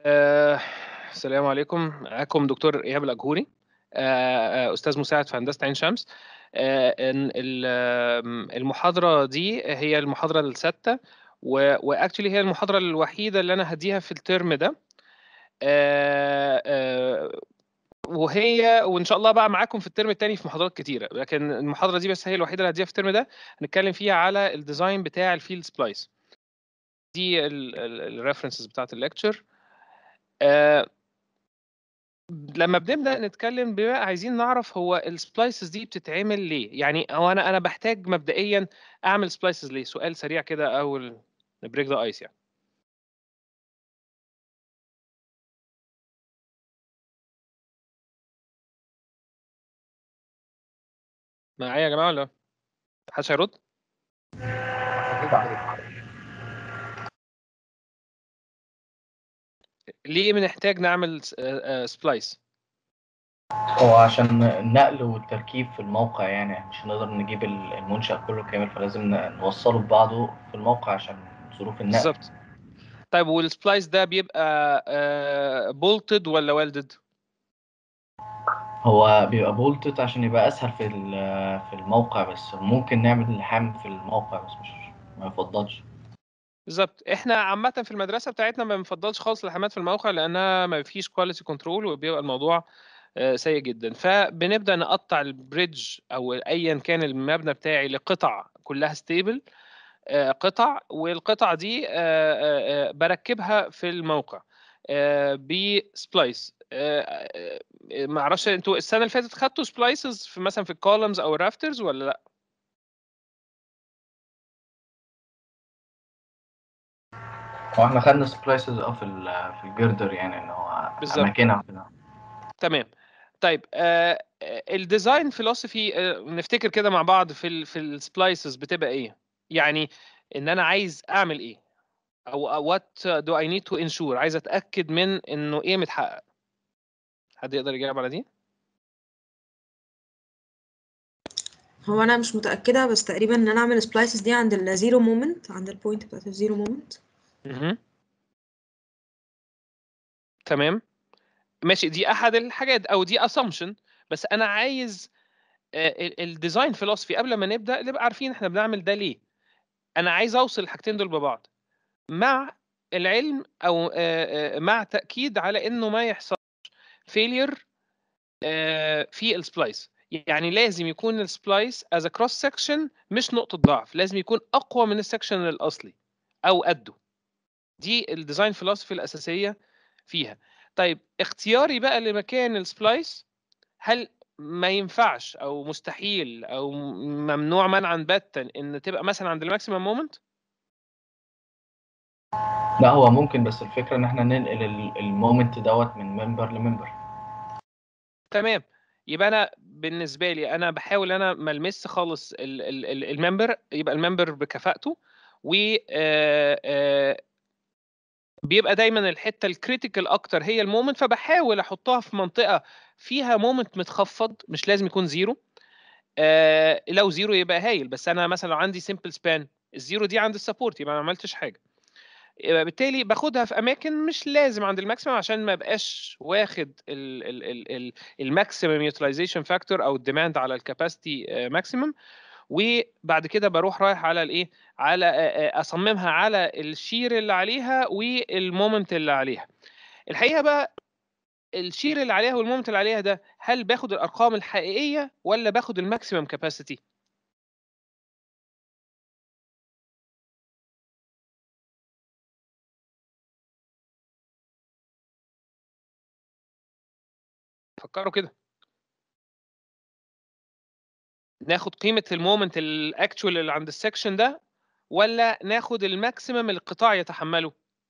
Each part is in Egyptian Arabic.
آه، السلام عليكم معاكم دكتور ايهاب الاجهوري آه، آه، استاذ مساعد في هندسه عين شمس آه، إن ال- آم، المحاضره دي هي المحاضره السادسه واكشلي هي المحاضره الوحيده اللي انا هديها في الترم ده آه، آه، وهي وان شاء الله بقى معاكم في الترم الثاني في محاضرات كتيره لكن المحاضره دي بس هي الوحيده اللي هديها في الترم ده هنتكلم فيها على الديزاين بتاع الفيلد سبلايس دي الريفرنسز بتاعت الليكتشر آه، لما بنبدا نتكلم بقى عايزين نعرف هو السبلايسز دي بتتعمل ليه يعني هو انا انا بحتاج مبدئيا اعمل سبلايسز ليه سؤال سريع كده اول نبريك ذا ايس يعني معايا يا جماعه ولا محدش هيرد ليه بنحتاج نعمل سبلايس هو عشان النقل والتركيب في الموقع يعني مش هنقدر نجيب المنشأ كله كامل فلازم ن- نوصله ببعضه في الموقع عشان ظروف النقل بالظبط طيب والسبلايس ده بيبقى بولتد ولا ويلدد هو بيبقى بولتد عشان يبقى أسهل في ال- في الموقع بس ممكن نعمل لحام في الموقع بس مش ما يفضلش بالظبط احنا عامه في المدرسه بتاعتنا ما بنفضلش خالص اللحامات في الموقع لانها ما فيش كواليتي كنترول وبيبقى الموضوع آه، سيء جدا فبنبدا نقطع البريدج او ايا كان المبنى بتاعي لقطع كلها ستيبل قطع والقطع دي آه، آه، آه، بركبها في الموقع آه، بسبلايس ما اعرفش انتوا السنه اللي فاتت خدتوا سبلايسز في مثلا في الكولمز او الرافترز ولا لا هو احنا خدنا سبلايسز اه في ال- في الجردر يعني ان هو بالظبط. اماكنها كده تمام طيب آه الديزاين فيلوسفي آه نفتكر كده مع بعض في ال في السبلايسز بتبقى ايه يعني ان انا عايز اعمل ايه او وات دو اي نيد تو انشور عايز اتاكد من انه ايه متحقق حد يقدر يجاوب على دي هو انا مش متاكده بس تقريبا ان انا اعمل سبلايسز دي عند الزيرو مومنت عند البوينت بتاعت الزيرو مومنت مهم. تمام ماشي دي احد الحاجات او دي اسامبشن بس انا عايز الديزاين فيلوسفي قبل ما نبدا نبقى عارفين احنا بنعمل ده ليه انا عايز اوصل الحاجتين دول ببعض مع العلم او آه، آه، مع تاكيد على انه ما يحصلش فيلير في السبلايس يعني لازم يكون السبلايس از كروس سكشن مش نقطه ضعف لازم يكون اقوى من السكشن الاصلي او قده دي الديزاين فيلوسفي الاساسيه فيها طيب اختياري بقى لمكان السبلايس هل ما ينفعش او مستحيل او ممنوع منعا باتا ان تبقى مثلا عند الماكسيمم مومنت لا هو ممكن بس الفكرة ان احنا ننقل ال- المومنت دوت من ممبر لممبر تمام يبقى انا بالنسبه لي انا بحاول انا ما المس خالص ال- ال- ال- الممبر يبقى الممبر بكفاءته و آه، آه، بيبقى دايما الحته الكريتيكال اكتر هي المومنت فبحاول احطها في منطقه فيها مومنت متخفض مش لازم يكون زيرو آه لو زيرو يبقى هايل بس انا مثلا لو عندي سمبل سبان الزيرو دي عند السبورت يبقى ما عملتش حاجه يبقى بالتالي باخدها في اماكن مش لازم عند الماكسيمم عشان ما ابقاش واخد الماكسيمم يوتيلايزيشن فاكتور او الديماند على الكاباسيتي ماكسيمم وبعد كده بروح رايح على الايه على آه، آه، اصممها على الشير اللي عليها والمومنت اللي عليها الحقيقه بقى الشير اللي عليها والمومنت اللي عليها ده هل باخد الارقام الحقيقيه ولا باخد الماكسيمم كاباسيتي فكروا كده ناخد قيمه المومنت الاكتوال اللي عند السكشن ده ولا ناخد الماكسيمم اللي القطاع يتحمله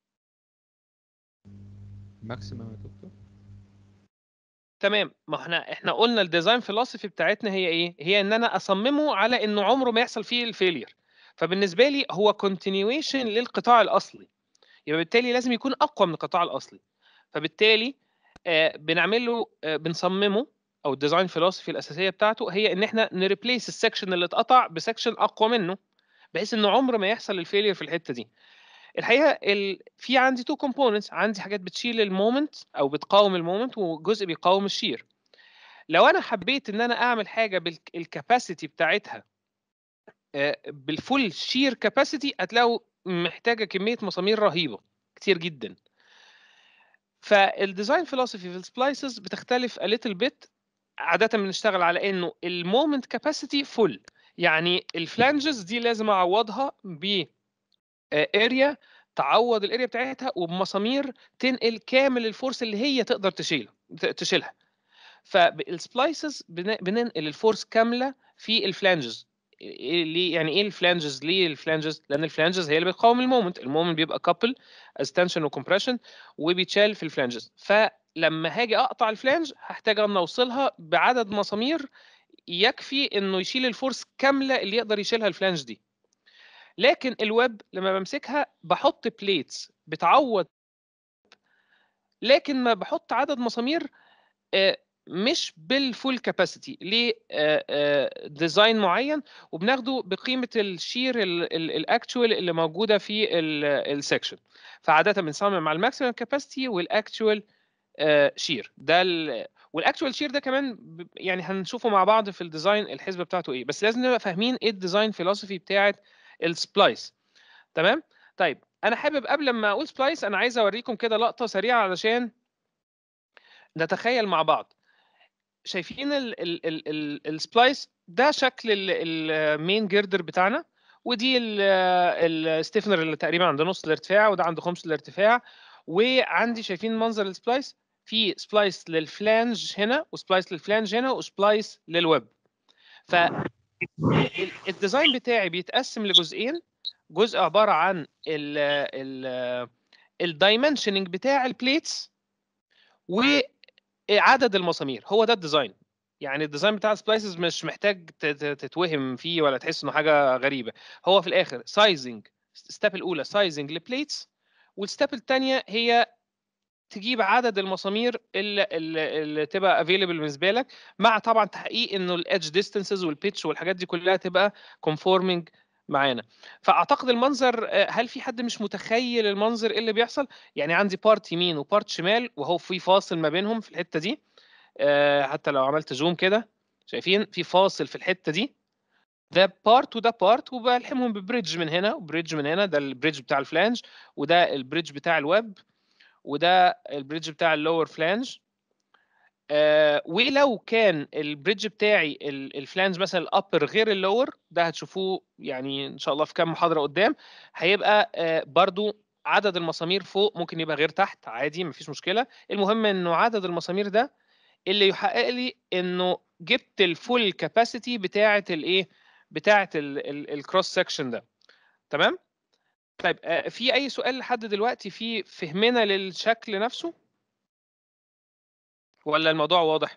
ماكسيمم يا دكتور تمام ما احنا احنا قلنا الديزاين فيلوسفي بتاعتنا هي ايه هي ان انا اصممه على انه عمره ما يحصل فيه الفيلير فبالنسبه لي هو كونتينيويشن للقطاع الاصلي يبقى بالتالي لازم يكون اقوى من القطاع الاصلي فبالتالي آه بنعمل له آه بنصممه او الديزاين فيلوسفي الاساسيه بتاعته هي ان احنا نريبليس السكشن اللي اتقطع بسكشن اقوى منه بحيث انه عمر ما يحصل الفيلير في الحته دي الحقيقه ال... في عندي تو كومبوننتس عندي حاجات بتشيل المومنت او بتقاوم المومنت وجزء بيقاوم الشير لو انا حبيت ان انا اعمل حاجه بالكاباسيتي بتاعتها آه، بالفول شير كاباسيتي هتلاقوا محتاجه كميه مسامير رهيبه كتير جدا فالديزاين فيلوسفي في السبلايسز بتختلف a little bit عاده بنشتغل على انه المومنت كاباسيتي فول يعني الفلانجز دي لازم اعوضها ب اريا تعوض الاريا بتاعتها وبمسامير تنقل كامل الفورس اللي هي تقدر تشيلها تشيلها فالسبلايسز بننقل الفورس كامله في الفلانجز إيه ليه يعني ايه الفلانجز ليه الفلانجز لان الفلانجز هي اللي بتقاوم المومنت المومنت بيبقى كابل از تنشن وكمبريشن وبيتشال في الفلانجز فلما هاجي اقطع الفلانج هحتاج ان اوصلها بعدد مسامير يكفي انه يشيل الفورس كامله اللي يقدر يشيلها الفلانج دي لكن الويب لما بمسكها بحط بليتس بتعوض لكن ما بحط عدد مسامير آه، مش بالفول كاباسيتي ليه ديزاين معين وبناخده بقيمه الشير الاكتوال اللي موجوده في السكشن فعاده بنصمم مع الماكسيمم كاباسيتي والاكتوال شير ده والاكتوال شير ده كمان ب- يعني هنشوفه مع بعض في الديزاين الحسبه بتاعته ايه بس لازم نبقى فاهمين ايه الديزاين فيلوسفي بتاعه السبلايس تمام طيب انا حابب قبل ما اقول سبلايس انا عايز اوريكم كده لقطه سريعه علشان نتخيل مع بعض شايفين ال- ال- ال- ال- السبلايس ده شكل المين جيردر بتاعنا ودي ال- الستيفنر اللي تقريبا عند نص الارتفاع وده عند خمس الارتفاع وعندي شايفين منظر السبلايس في سبلايس للفلانج هنا وسبلايس للفلانج هنا وسبلايس للويب ف ال- الديزاين بتاعي بيتقسم لجزئين جزء عباره عن ال ال الدايمنشننج بتاع البليتس وعدد المسامير هو ده الديزاين يعني الديزاين بتاع السبلايسز مش محتاج ت- ت- تتوهم فيه ولا تحس انه حاجه غريبه هو في الاخر سايزنج الستep الاولى سايزنج لبليتس والستep الثانيه هي تجيب عدد المسامير اللي, اللي, اللي تبقى افيلبل بالنسبه لك مع طبعا تحقيق انه الادج ديستانسز والبيتش والحاجات دي كلها تبقى كونفورمنج معانا فاعتقد المنظر آه، هل في حد مش متخيل المنظر ايه اللي بيحصل يعني عندي بارت يمين وبارت شمال وهو في فاصل ما بينهم في الحته دي آه، حتى لو عملت زوم كده شايفين في فاصل في الحته دي ده بارت وده بارت وبلحمهم ببريدج من هنا وبريدج من هنا ده البريدج بتاع الفلانج وده البريدج بتاع الويب وده البريدج بتاع اللور فلانج آه ولو كان البريدج بتاعي ال- الفلانج مثلا الابر غير اللور ده هتشوفوه يعني ان شاء الله في كام محاضره قدام هيبقى آه برضو عدد المسامير فوق ممكن يبقى غير تحت عادي مفيش مشكله المهم انه عدد المسامير ده اللي يحقق لي انه جبت الفول كاباسيتي بتاعه الايه بتاعه الكروس سكشن ده تمام طيب آه، في اي سؤال لحد دلوقتي في فهمنا للشكل نفسه ولا الموضوع واضح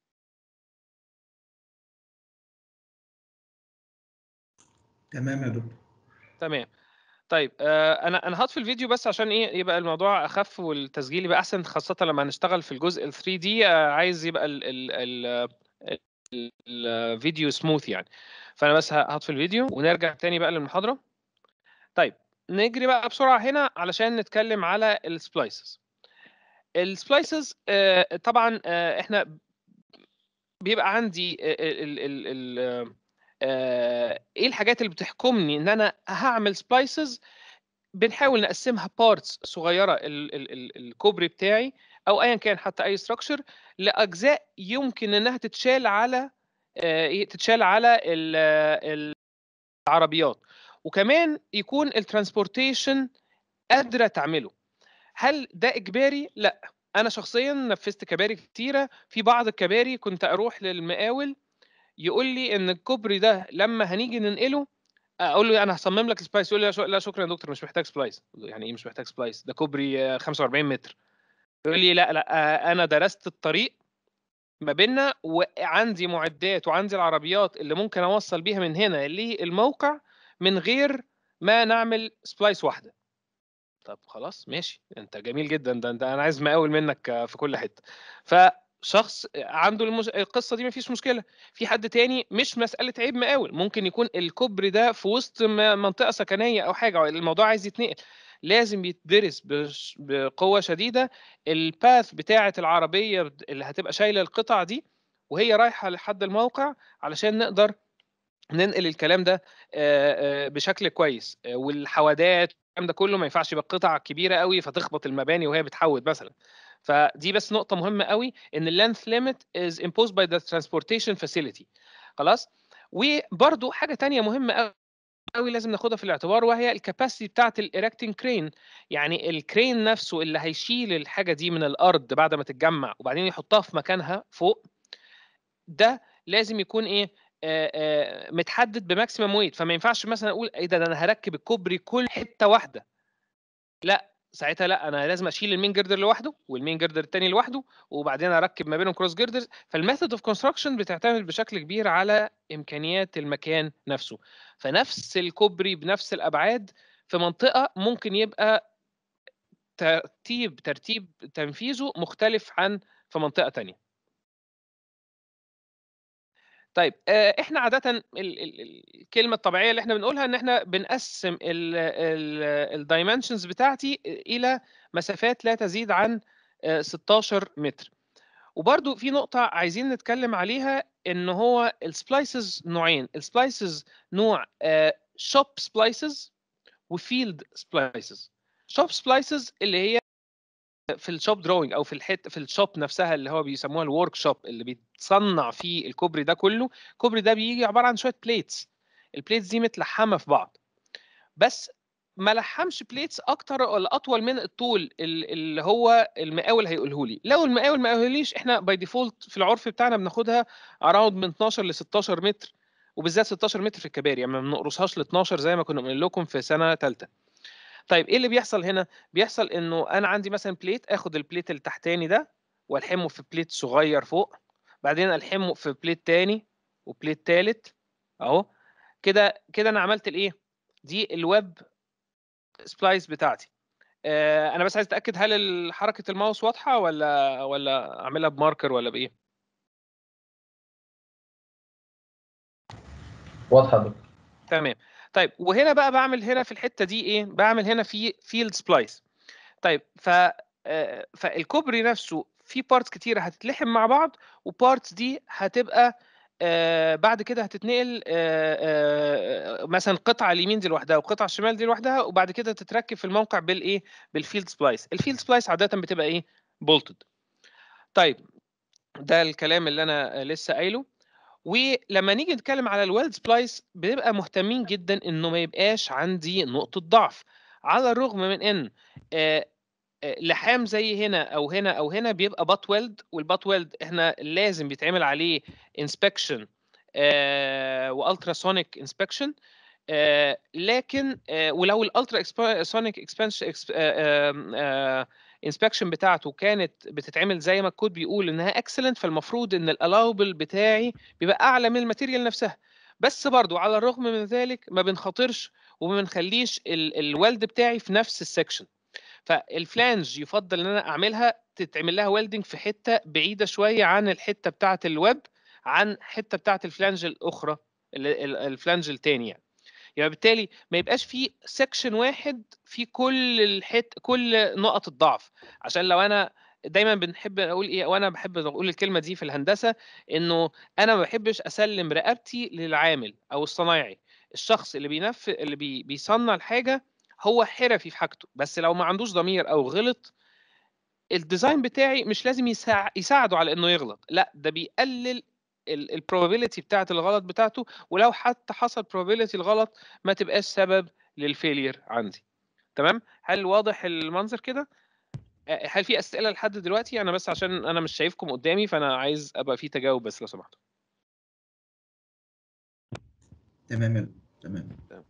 تمام يا دكتور تمام طيب آه، انا انا هطفي الفيديو بس عشان ايه يبقى الموضوع اخف والتسجيل يبقى احسن خاصه لما هنشتغل في الجزء ال 3 دي عايز يبقى ال ال ال ال- الفيديو سموث يعني فانا بس ه- هطفي الفيديو ونرجع تاني بقى للمحاضره طيب نجري بقى بسرعه هنا علشان نتكلم على السبلايسز السبلايسز طبعا آه، احنا بيبقى عندي ال ال ال آه، ايه الحاجات اللي بتحكمني ان انا هعمل سبلايسز بنحاول نقسمها بارتس صغيره ال ال ال الكوبري بتاعي او ايا كان حتى اي ستراكشر لاجزاء يمكن انها تتشال على آه، إيه، تتشال على ال- ال- العربيات وكمان يكون الترانسبورتيشن قادره تعمله هل ده اجباري لا انا شخصيا نفذت كباري كتيره في بعض الكباري كنت اروح للمقاول يقول لي ان الكوبري ده لما هنيجي ننقله اقول له انا هصمم لك سبلايس يقول لي لا شو- لا شكرا يا دكتور مش محتاج سبلايس يعني ايه مش محتاج سبلايس ده كوبري آه، 45 متر يقول لي لا لا آه، انا درست الطريق ما بيننا وعندي معدات وعندي العربيات اللي ممكن اوصل بيها من هنا للموقع من غير ما نعمل سبلايس واحده طب خلاص ماشي انت جميل جدا ده, ده انا عايز مقاول منك آه، في كل حته فشخص عنده المش... القصه دي مفيش مشكله في حد تاني مش مساله عيب مقاول ممكن يكون الكوبري ده في وسط م- منطقه سكنيه او حاجه الموضوع عايز يتنقل لازم يتدرس بش- بقوه شديده الباث بتاعه العربيه اللي هتبقى شايله القطع دي وهي رايحه لحد الموقع علشان نقدر ننقل الكلام ده آه، آه، بشكل كويس آه، والحوادات الكلام ده كله ما ينفعش يبقى قطع كبيره قوي فتخبط المباني وهي بتحود مثلا فدي بس نقطه مهمه قوي ان اللينث ليميت از imposed by the transportation facility خلاص وبرده حاجه تانية مهمه قوي قوي لازم ناخدها في الاعتبار وهي الكاباسيتي بتاعه الايركتنج كرين يعني الكرين نفسه اللي هيشيل الحاجه دي من الارض بعد ما تتجمع وبعدين يحطها في مكانها فوق ده لازم يكون ايه آه، آه، متحدد بماكسيمم ويت فما ينفعش مثلا اقول ايه ده, ده انا هركب الكوبري كل حته واحده لا ساعتها لا انا لازم اشيل المين جردر لوحده والمين جردر التاني لوحده وبعدين اركب ما بينهم كروس جردرز فالميثود اوف كونستراكشن بتعتمد بشكل كبير على امكانيات المكان نفسه فنفس الكوبري بنفس الابعاد في منطقه ممكن يبقى ترتيب ترتيب تنفيذه مختلف عن في منطقه تانية طيب آه، احنا عاده ال- ال- ال- الكلمه الطبيعيه اللي احنا بنقولها ان احنا بنقسم الدايمنشنز بتاعتي الى مسافات لا تزيد عن آه، 16 متر وبرضو في نقطة عايزين نتكلم عليها ان هو السبلايسز نوعين السبلايسز نوع شوب سبلايسز وفيلد سبلايسز شوب سبلايسز اللي هي في الشوب دروينج او في الحته في الشوب نفسها اللي هو بيسموها الورك شوب اللي بيتصنع فيه الكوبري ده كله الكوبري ده بيجي عباره عن شويه بليتس البليتس دي متلحمه في بعض بس ما لحمش بليتس اكتر ولا اطول من الطول ال- اللي هو المقاول هيقوله لي لو المقاول ما قاليش احنا باي ديفولت في العرف بتاعنا بناخدها اراوند من 12 ل 16 متر وبالذات 16 متر في الكباري يعني ما بنقرصهاش ل 12 زي ما كنا بنقول لكم في سنه ثالثه طيب ايه اللي بيحصل هنا بيحصل انه انا عندي مثلا بليت اخد البليت التحتاني ده والحمه في بليت صغير فوق بعدين الحمه في بليت تاني وبليت تالت اهو كده كده انا عملت الايه دي الويب سبلايس بتاعتي آه انا بس عايز اتاكد هل حركه الماوس واضحه ولا ولا اعملها بماركر ولا بايه واضحه يا دكتور تمام طيب وهنا بقى بعمل هنا في الحته دي ايه بعمل هنا في فيلد سبلايس طيب ف آه، فالكوبري نفسه في بارتس كتيره هتتلحم مع بعض وبارتس دي هتبقى آه، بعد كده هتتنقل آه، آه، مثلا قطعه اليمين دي لوحدها وقطعه الشمال دي لوحدها وبعد كده تتركب في الموقع بالايه بالفيلد سبلايس الفيلد سبلايس عاده بتبقى ايه بولتد طيب ده الكلام اللي انا لسه قايله ولما نيجي نتكلم على الويلد سبلايس بنبقى مهتمين جدا انه ما يبقاش عندي نقطه ضعف على الرغم من ان آه، آه، لحام زي هنا او هنا او هنا بيبقى بات ويلد والبات ويلد احنا لازم بيتعمل عليه انسبكشن والتراسونيك انسبكشن لكن آه، ولو الالترا سونيك اكسبانشن انسبكشن بتاعته كانت بتتعمل زي ما الكود بيقول انها اكسلنت فالمفروض ان الالاوبل بتاعي بيبقى اعلى من الماتيريال نفسها بس برضو على الرغم من ذلك ما بنخاطرش وما بنخليش الويلد بتاعي في نفس السكشن فالفلانج يفضل ان انا اعملها تتعمل لها ويلدنج في حته بعيده شويه عن الحته بتاعه الويب عن حته بتاعه الفلانج الاخرى ال- ال- الفلانج الثاني يعني يبقى بالتالي ما يبقاش في سكشن واحد في كل الحت كل نقط الضعف عشان لو انا دايما بنحب اقول ايه وانا بحب اقول الكلمه دي في الهندسه انه انا ما بحبش اسلم رقبتي للعامل او الصنايعي الشخص اللي بينف اللي بي... بيصنع الحاجه هو حرفي في حاجته بس لو ما عندوش ضمير او غلط الديزاين بتاعي مش لازم يساع... يساعده على انه يغلط لا ده بيقلل البروبابيلتي بتاعه الغلط بتاعته ولو حتى حصل probability الغلط ما تبقاش سبب للفيلير عندي تمام هل واضح المنظر كده آه، هل في اسئله لحد دلوقتي انا بس عشان انا مش شايفكم قدامي فانا عايز ابقى في تجاوب بس لو سمحتوا تمام يا- تمام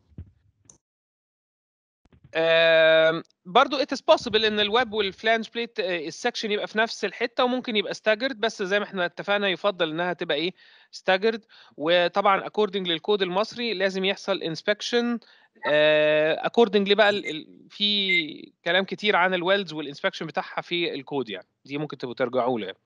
آم، برضو it is possible ان الويب والفلانج بليت السكشن يبقى في نفس الحته وممكن يبقى staggered بس زي ما احنا اتفقنا يفضل انها تبقى ايه staggered وطبعا according للكود المصري لازم يحصل inspection آه، according بقى ال- ال- في كلام كتير عن الويلدز والانسبكشن بتاعها في الكود يعني دي ممكن تبقوا ترجعوا له يعني.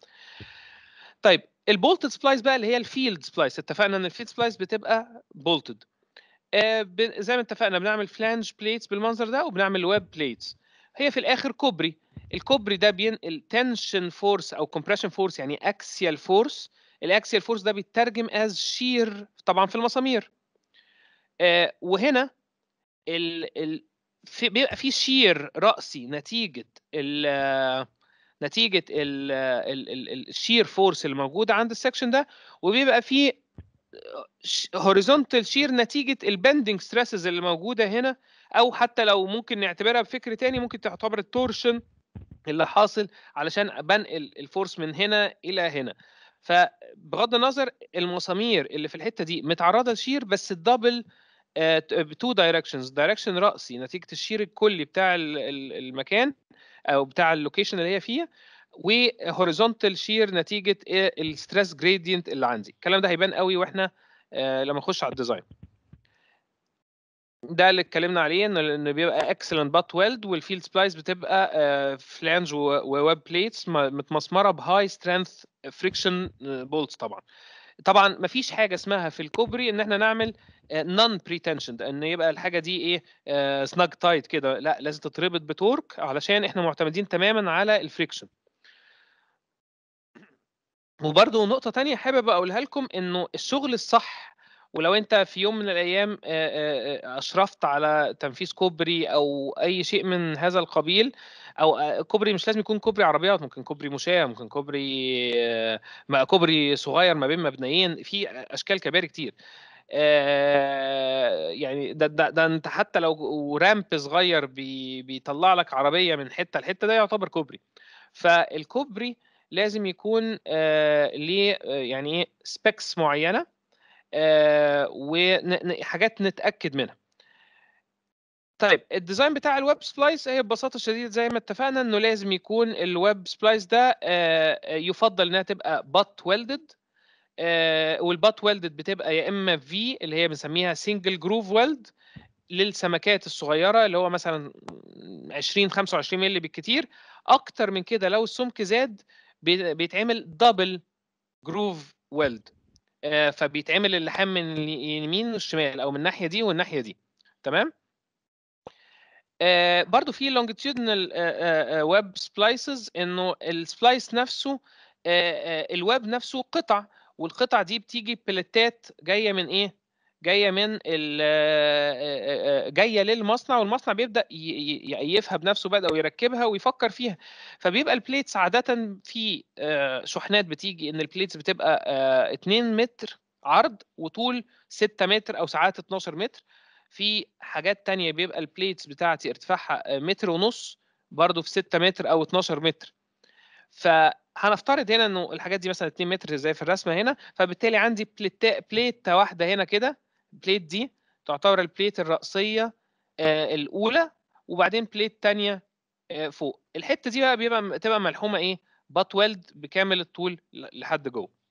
طيب البولتد سبلايس بقى اللي هي الفيلد سبلايس اتفقنا ان الفيلد سبلايس بتبقى بولتد آه، ب- زي ما اتفقنا بنعمل فلانج بليتس بالمنظر ده وبنعمل ويب بليتس هي في الاخر كوبري الكوبري ده بينقل تنشن فورس او كومبريشن فورس يعني اكسيال فورس الاكسيال فورس ده بيترجم از شير طبعا في المسامير آه، وهنا ال ال في بيبقى في شير رأسي نتيجة ال نتيجة ال ال ال الشير فورس اللي موجودة عند السكشن ده وبيبقى في هوريزونتال شير نتيجة البندنج ستريسز اللي موجودة هنا أو حتى لو ممكن نعتبرها بفكر تاني ممكن تعتبر التورشن اللي حاصل علشان بنقل الفورس من هنا إلى هنا فبغض النظر المسامير اللي في الحتة دي متعرضة لشير بس الدبل بتو دايركشنز دايركشن رأسي نتيجة الشير الكلي بتاع ال- ال- المكان أو بتاع اللوكيشن اللي هي فيها وهوريزونتال شير نتيجة الستريس جريدينت اللي عندي الكلام ده هيبان قوي واحنا آه، لما نخش على الديزاين ده اللي اتكلمنا عليه ان ان بيبقى اكسلنت بات ويلد والفيلد سبلايس بتبقى فلانج وويب بليتس متمسمره بهاي سترينث فريكشن بولتس طبعا طبعا مفيش حاجه اسمها في الكوبري ان احنا نعمل نون بريتنشن ان يبقى الحاجه دي ايه سناج تايت كده لا لازم تتربط بتورك علشان احنا معتمدين تماما على الفريكشن وبرضه نقطة تانية حابب أقولها لكم إنه الشغل الصح ولو أنت في يوم من الأيام آه، آه، آه، أشرفت على تنفيذ كوبري أو أي شيء من هذا القبيل أو آه، كوبري مش لازم يكون كوبري عربيات ممكن كوبري مشاة ممكن كوبري آه، ما- كوبري صغير ما بين مبنيين في أشكال كباري كتير آه، يعني ده, ده, ده انت حتى لو رامب صغير بي بيطلع لك عربيه من حته لحته ده يعتبر كوبري فالكوبري لازم يكون آه ليه آه، يعني ايه سبيكس معينه آه وحاجات نتاكد منها طيب الديزاين بتاع الويب سبلايس هي ببساطه شديده زي ما اتفقنا انه لازم يكون الويب سبلايس ده آه، يفضل انها تبقى بات ويلدد والبات ويلدد بتبقى يا اما في اللي هي بنسميها سنجل جروف ويلد للسمكات الصغيره اللي هو مثلا 20 25 مللي بالكتير اكتر من كده لو السمك زاد بي- بيتعمل دبل جروف ويلد فبيتعمل اللحام من اليمين والشمال او من الناحيه دي والناحيه دي تمام آه، برضو في longitudinal ويب سبلايسز انه السبلايس نفسه آه، آه، الويب نفسه قطع والقطع دي بتيجي بلتات جايه من ايه جايه من ال آه، آه، آه، جايه للمصنع والمصنع بيبدا ي- ي- يقيفها بنفسه بقى ويركبها ويفكر فيها فبيبقى البليتس عاده في آه، شحنات بتيجي ان البليتس بتبقى آه، 2 متر عرض وطول 6 متر او ساعات 12 متر في حاجات تانية بيبقى البليتس بتاعتي ارتفاعها متر ونص برضو في 6 متر او 12 متر فهنفترض هنا انه الحاجات دي مثلا 2 متر زي في الرسمه هنا فبالتالي عندي بليت بليته واحده هنا كده البليت دي تعتبر البليت الرئيسيه آه، الاولى وبعدين بليت تانية آه، فوق الحته دي بقى بيبقى تبقى ملحومه ايه بات ويلد بكامل الطول ل- لحد جوه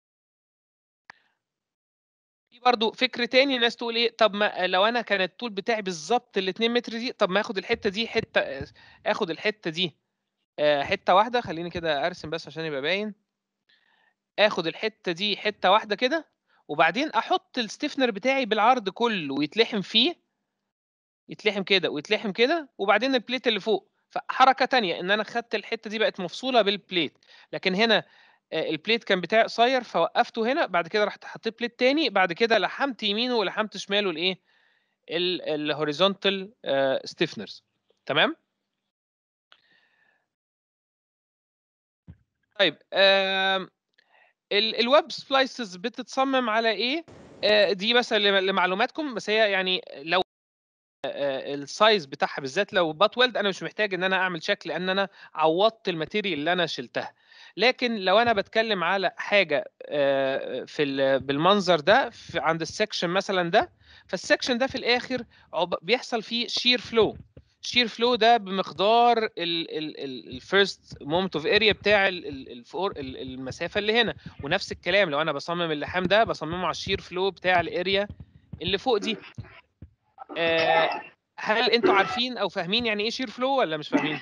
في برضو فكر تاني الناس تقول ايه طب ما لو انا كان الطول بتاعي بالظبط ال 2 متر دي طب ما اخد الحته دي حته اخد الحته دي آه، حته واحده خليني كده ارسم بس عشان يبقى باين اخد الحته دي حته واحده كده وبعدين احط الستيفنر بتاعي بالعرض كله ويتلحم فيه يتلحم كده ويتلحم كده وبعدين البليت اللي فوق فحركه تانية ان انا خدت الحته دي بقت مفصوله بالبليت لكن هنا آه، البليت كان بتاعي قصير فوقفته هنا بعد كده رحت حطيت بليت تاني بعد كده لحمت يمينه ولحمت شماله الايه الهوريزونتال ستيفنرز تمام طيب آم، ال- الويب سبلايسز بتتصمم على ايه آه، دي بس لم- لمعلوماتكم بس هي يعني لو آه، السايز بتاعها بالذات لو بات ويلد انا مش محتاج ان انا اعمل شكل لان انا عوضت الماتيريال اللي انا شلتها لكن لو انا بتكلم على حاجه آه، في ال- بالمنظر ده في عند السكشن مثلا ده فالسكشن ده في الاخر عب- بيحصل فيه شير فلو شير فلو ده بمقدار الفيرست مومنت اوف اريا بتاع ال- ال- الفور ال- المسافه اللي هنا ونفس الكلام لو انا بصمم اللحام ده بصممه على الشير فلو بتاع الاريا اللي فوق دي آه، هل انتوا عارفين او فاهمين يعني ايه شير فلو ولا مش فاهمين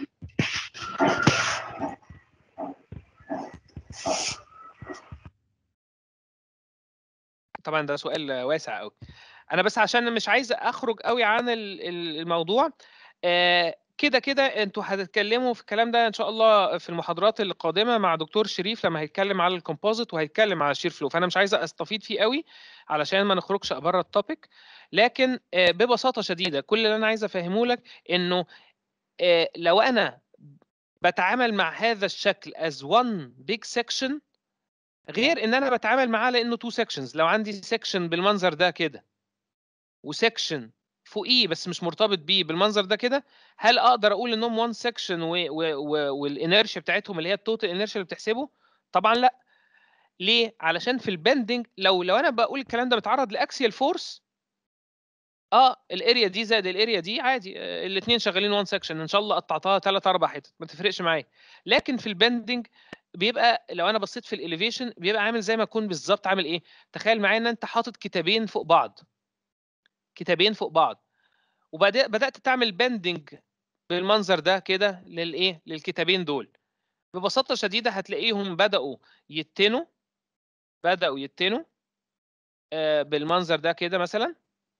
طبعا ده سؤال واسع قوي انا بس عشان مش عايز اخرج قوي عن ال- ال- الموضوع آه، كده كده انتوا هتتكلموا في الكلام ده ان شاء الله في المحاضرات القادمه مع دكتور شريف لما هيتكلم على الكومبوزيت وهيتكلم على الشير فلو فانا مش عايز استفيد فيه قوي علشان ما نخرجش بره التوبيك لكن آه، ببساطه شديده كل اللي انا عايز افهمه لك انه آه، لو انا بتعامل مع هذا الشكل as one big section غير ان انا بتعامل معاه لانه two sections لو عندي section بالمنظر ده كده وسكشن فوقيه بس مش مرتبط بيه بالمنظر ده كده هل اقدر اقول انهم وان سكشن والانرشيا بتاعتهم اللي هي التوتال انرشيا اللي بتحسبه طبعا لا ليه علشان في البندنج لو لو انا بقول الكلام ده بيتعرض لاكسيال فورس اه الاريا دي زائد الاريا دي عادي الاثنين شغالين وان سكشن ان شاء الله قطعتها ثلاث اربع حتت ما تفرقش معايا لكن في البندنج بيبقى لو انا بصيت في الاليفيشن بيبقى عامل زي ما اكون بالظبط عامل ايه تخيل معايا ان انت حاطط كتابين فوق بعض كتابين فوق بعض وبدات بدات تعمل بندنج بالمنظر ده كده للايه للكتابين دول ببساطه شديده هتلاقيهم بداوا يتنوا بداوا يتنوا آه، بالمنظر ده كده مثلا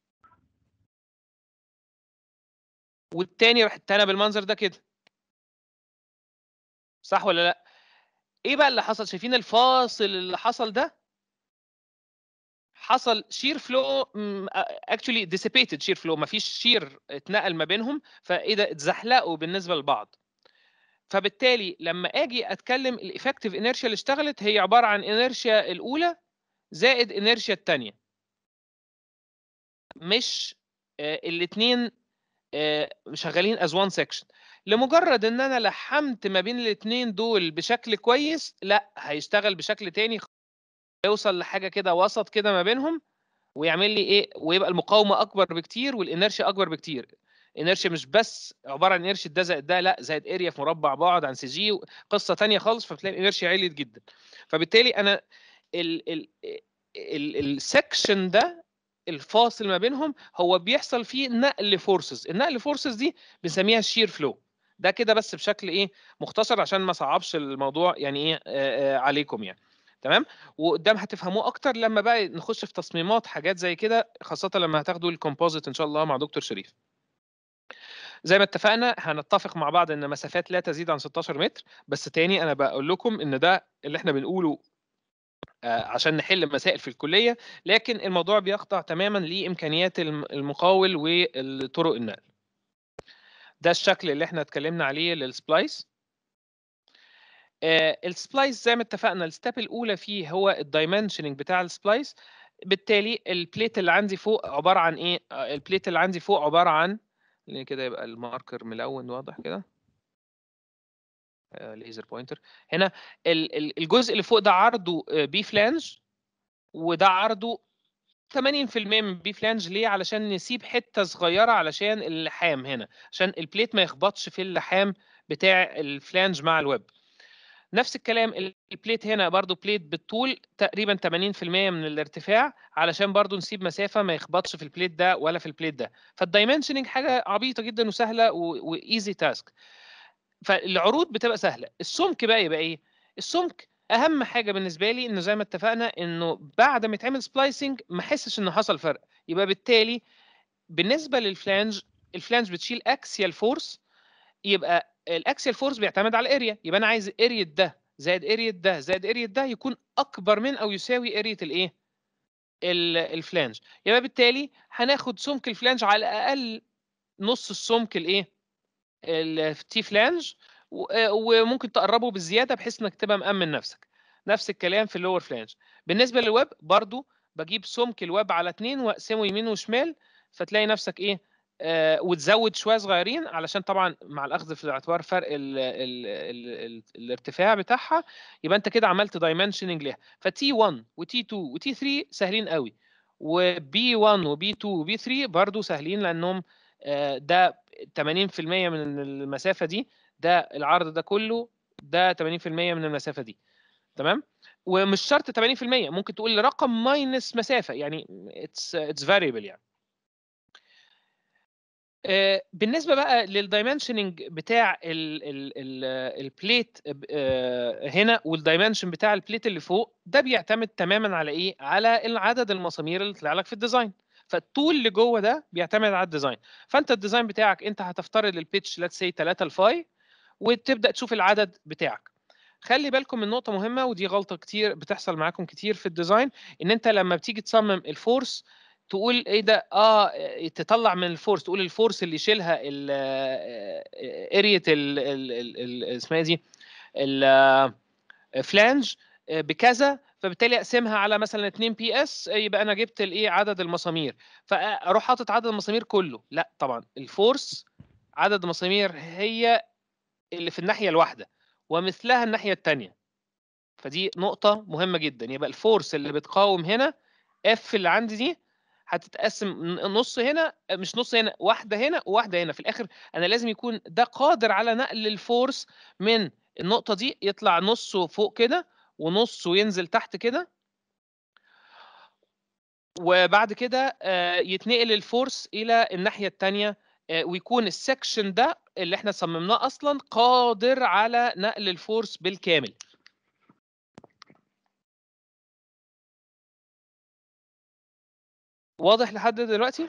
والتاني راح اتنى بالمنظر ده كده صح ولا لا ايه بقى اللي حصل شايفين الفاصل اللي حصل ده حصل شير فلو اكشولي ديسيبيتد شير فلو مفيش شير اتنقل ما بينهم فايه ده اتزحلقوا بالنسبه لبعض فبالتالي لما اجي اتكلم الافكتيف انيرشيا اللي اشتغلت هي عباره عن انيرشيا الاولى زائد انيرشيا الثانيه مش الاثنين شغالين از وان سيكشن لمجرد ان انا لحمت ما بين الاثنين دول بشكل كويس لا هيشتغل بشكل تاني يوصل لحاجه كده وسط كده ما بينهم ويعمل لي ايه ويبقى المقاومه اكبر بكتير والانرشيا اكبر بكتير انرشيا مش بس عباره عن انرشيا ده زائد ده لا زائد اريا في مربع بعد عن سي جي قصه تانية خالص فبتلاقي الانرشيا عليت جدا فبالتالي انا ال ال ال السكشن ده الفاصل ما بينهم هو بيحصل فيه نقل فورسز النقل فورسز دي بنسميها الشير فلو ده كده بس بشكل ايه مختصر عشان ما صعبش الموضوع يعني ايه آه آه عليكم يعني تمام وقدام هتفهموه اكتر لما بقى نخش في تصميمات حاجات زي كده خاصه لما هتاخدوا الكومبوزيت ان شاء الله مع دكتور شريف زي ما اتفقنا هنتفق مع بعض ان مسافات لا تزيد عن 16 متر بس تاني انا بقول لكم ان ده اللي احنا بنقوله آه عشان نحل مسائل في الكليه لكن الموضوع بيخضع تماما لامكانيات المقاول وطرق النقل ده الشكل اللي احنا اتكلمنا عليه للسبلايس آه السبلايس زي ما اتفقنا الستيب الاولى فيه هو الدايمنشننج بتاع السبلايس بالتالي البليت اللي عندي فوق عباره عن ايه آه البليت اللي عندي فوق عباره عن خليني كده يبقى الماركر ملون واضح كده ليزر بوينتر هنا الجزء اللي فوق ده عرضه بي فلانج وده عرضه 80% من بي فلانج ليه علشان نسيب حته صغيره علشان اللحام هنا عشان البليت ما يخبطش في اللحام بتاع الفلانج مع الويب نفس الكلام البليت هنا برضو بليت بالطول تقريبا 80% من الارتفاع علشان برضو نسيب مسافه ما يخبطش في البليت ده ولا في البليت ده فالدايمنشننج حاجه عبيطه جدا وسهله وايزي تاسك فالعروض بتبقى سهله السمك بقى يبقى ايه السمك اهم حاجه بالنسبه لي انه زي ما اتفقنا انه بعد ما يتعمل سبلايسنج ما احسش انه حصل فرق يبقى بالتالي بالنسبه للفلانج الفلانج بتشيل اكسيال فورس يبقى الاكسيال فورس بيعتمد على الاريا يبقى انا عايز اريا ده زائد اريا ده زائد اريا ده يكون اكبر من او يساوي اريا الايه الفلانج يبقى بالتالي هناخد سمك الفلانج على الاقل نص السمك الايه التي فلانج وممكن تقربه بالزياده بحيث انك تبقى مامن نفسك نفس الكلام في اللور فلانج بالنسبه للويب برضو بجيب سمك الويب على 2 واقسمه يمين وشمال فتلاقي نفسك ايه آه وتزود شويه صغيرين علشان طبعا مع الاخذ في الاعتبار فرق ال ال ال ال الارتفاع بتاعها يبقى انت كده عملت دايمنشننج ليها فتي 1 وتي 2 وتي 3 سهلين قوي وبي 1 وبي 2 وبي 3 برضو سهلين لانهم آه ده 80% من المسافه دي ده العرض ده كله ده 80% من المسافه دي تمام ومش شرط 80% ممكن تقول رقم ماينس مسافه يعني اتس اتس فاريبل يعني بالنسبه بقى للدايمنشننج بتاع البليت هنا والدايمنشن بتاع البليت اللي فوق ده بيعتمد تماما على ايه على عدد المسامير اللي طلع لك في الديزاين فالطول اللي جوه ده بيعتمد على الديزاين فانت الديزاين بتاعك انت هتفترض البيتش ليتس سي 3 لفاي وتبدا تشوف العدد بتاعك خلي بالكم من نقطه مهمه ودي غلطه كتير بتحصل معاكم كتير في الديزاين ان انت لما بتيجي تصمم الفورس تقول ايه ده اه تطلع من الفورس تقول الفورس اللي يشيلها اريا اسمها إيه دي الفلانج بكذا فبالتالي اقسمها على مثلا 2 بي اس يبقى انا جبت الايه عدد المسامير فاروح حاطط عدد المسامير كله لا طبعا الفورس عدد المسامير هي اللي في الناحيه الواحده ومثلها الناحيه الثانيه فدي نقطه مهمه جدا يبقى الفورس اللي بتقاوم هنا اف اللي عندي دي هتتقسم نص هنا مش نص هنا واحده هنا وواحده هنا في الاخر انا لازم يكون ده قادر على نقل الفورس من النقطه دي يطلع نصه فوق كده ونصه ينزل تحت كده وبعد كده يتنقل الفورس الى الناحيه الثانيه ويكون السكشن ده اللي احنا صممناه اصلا قادر على نقل الفورس بالكامل واضح لحد دلوقتي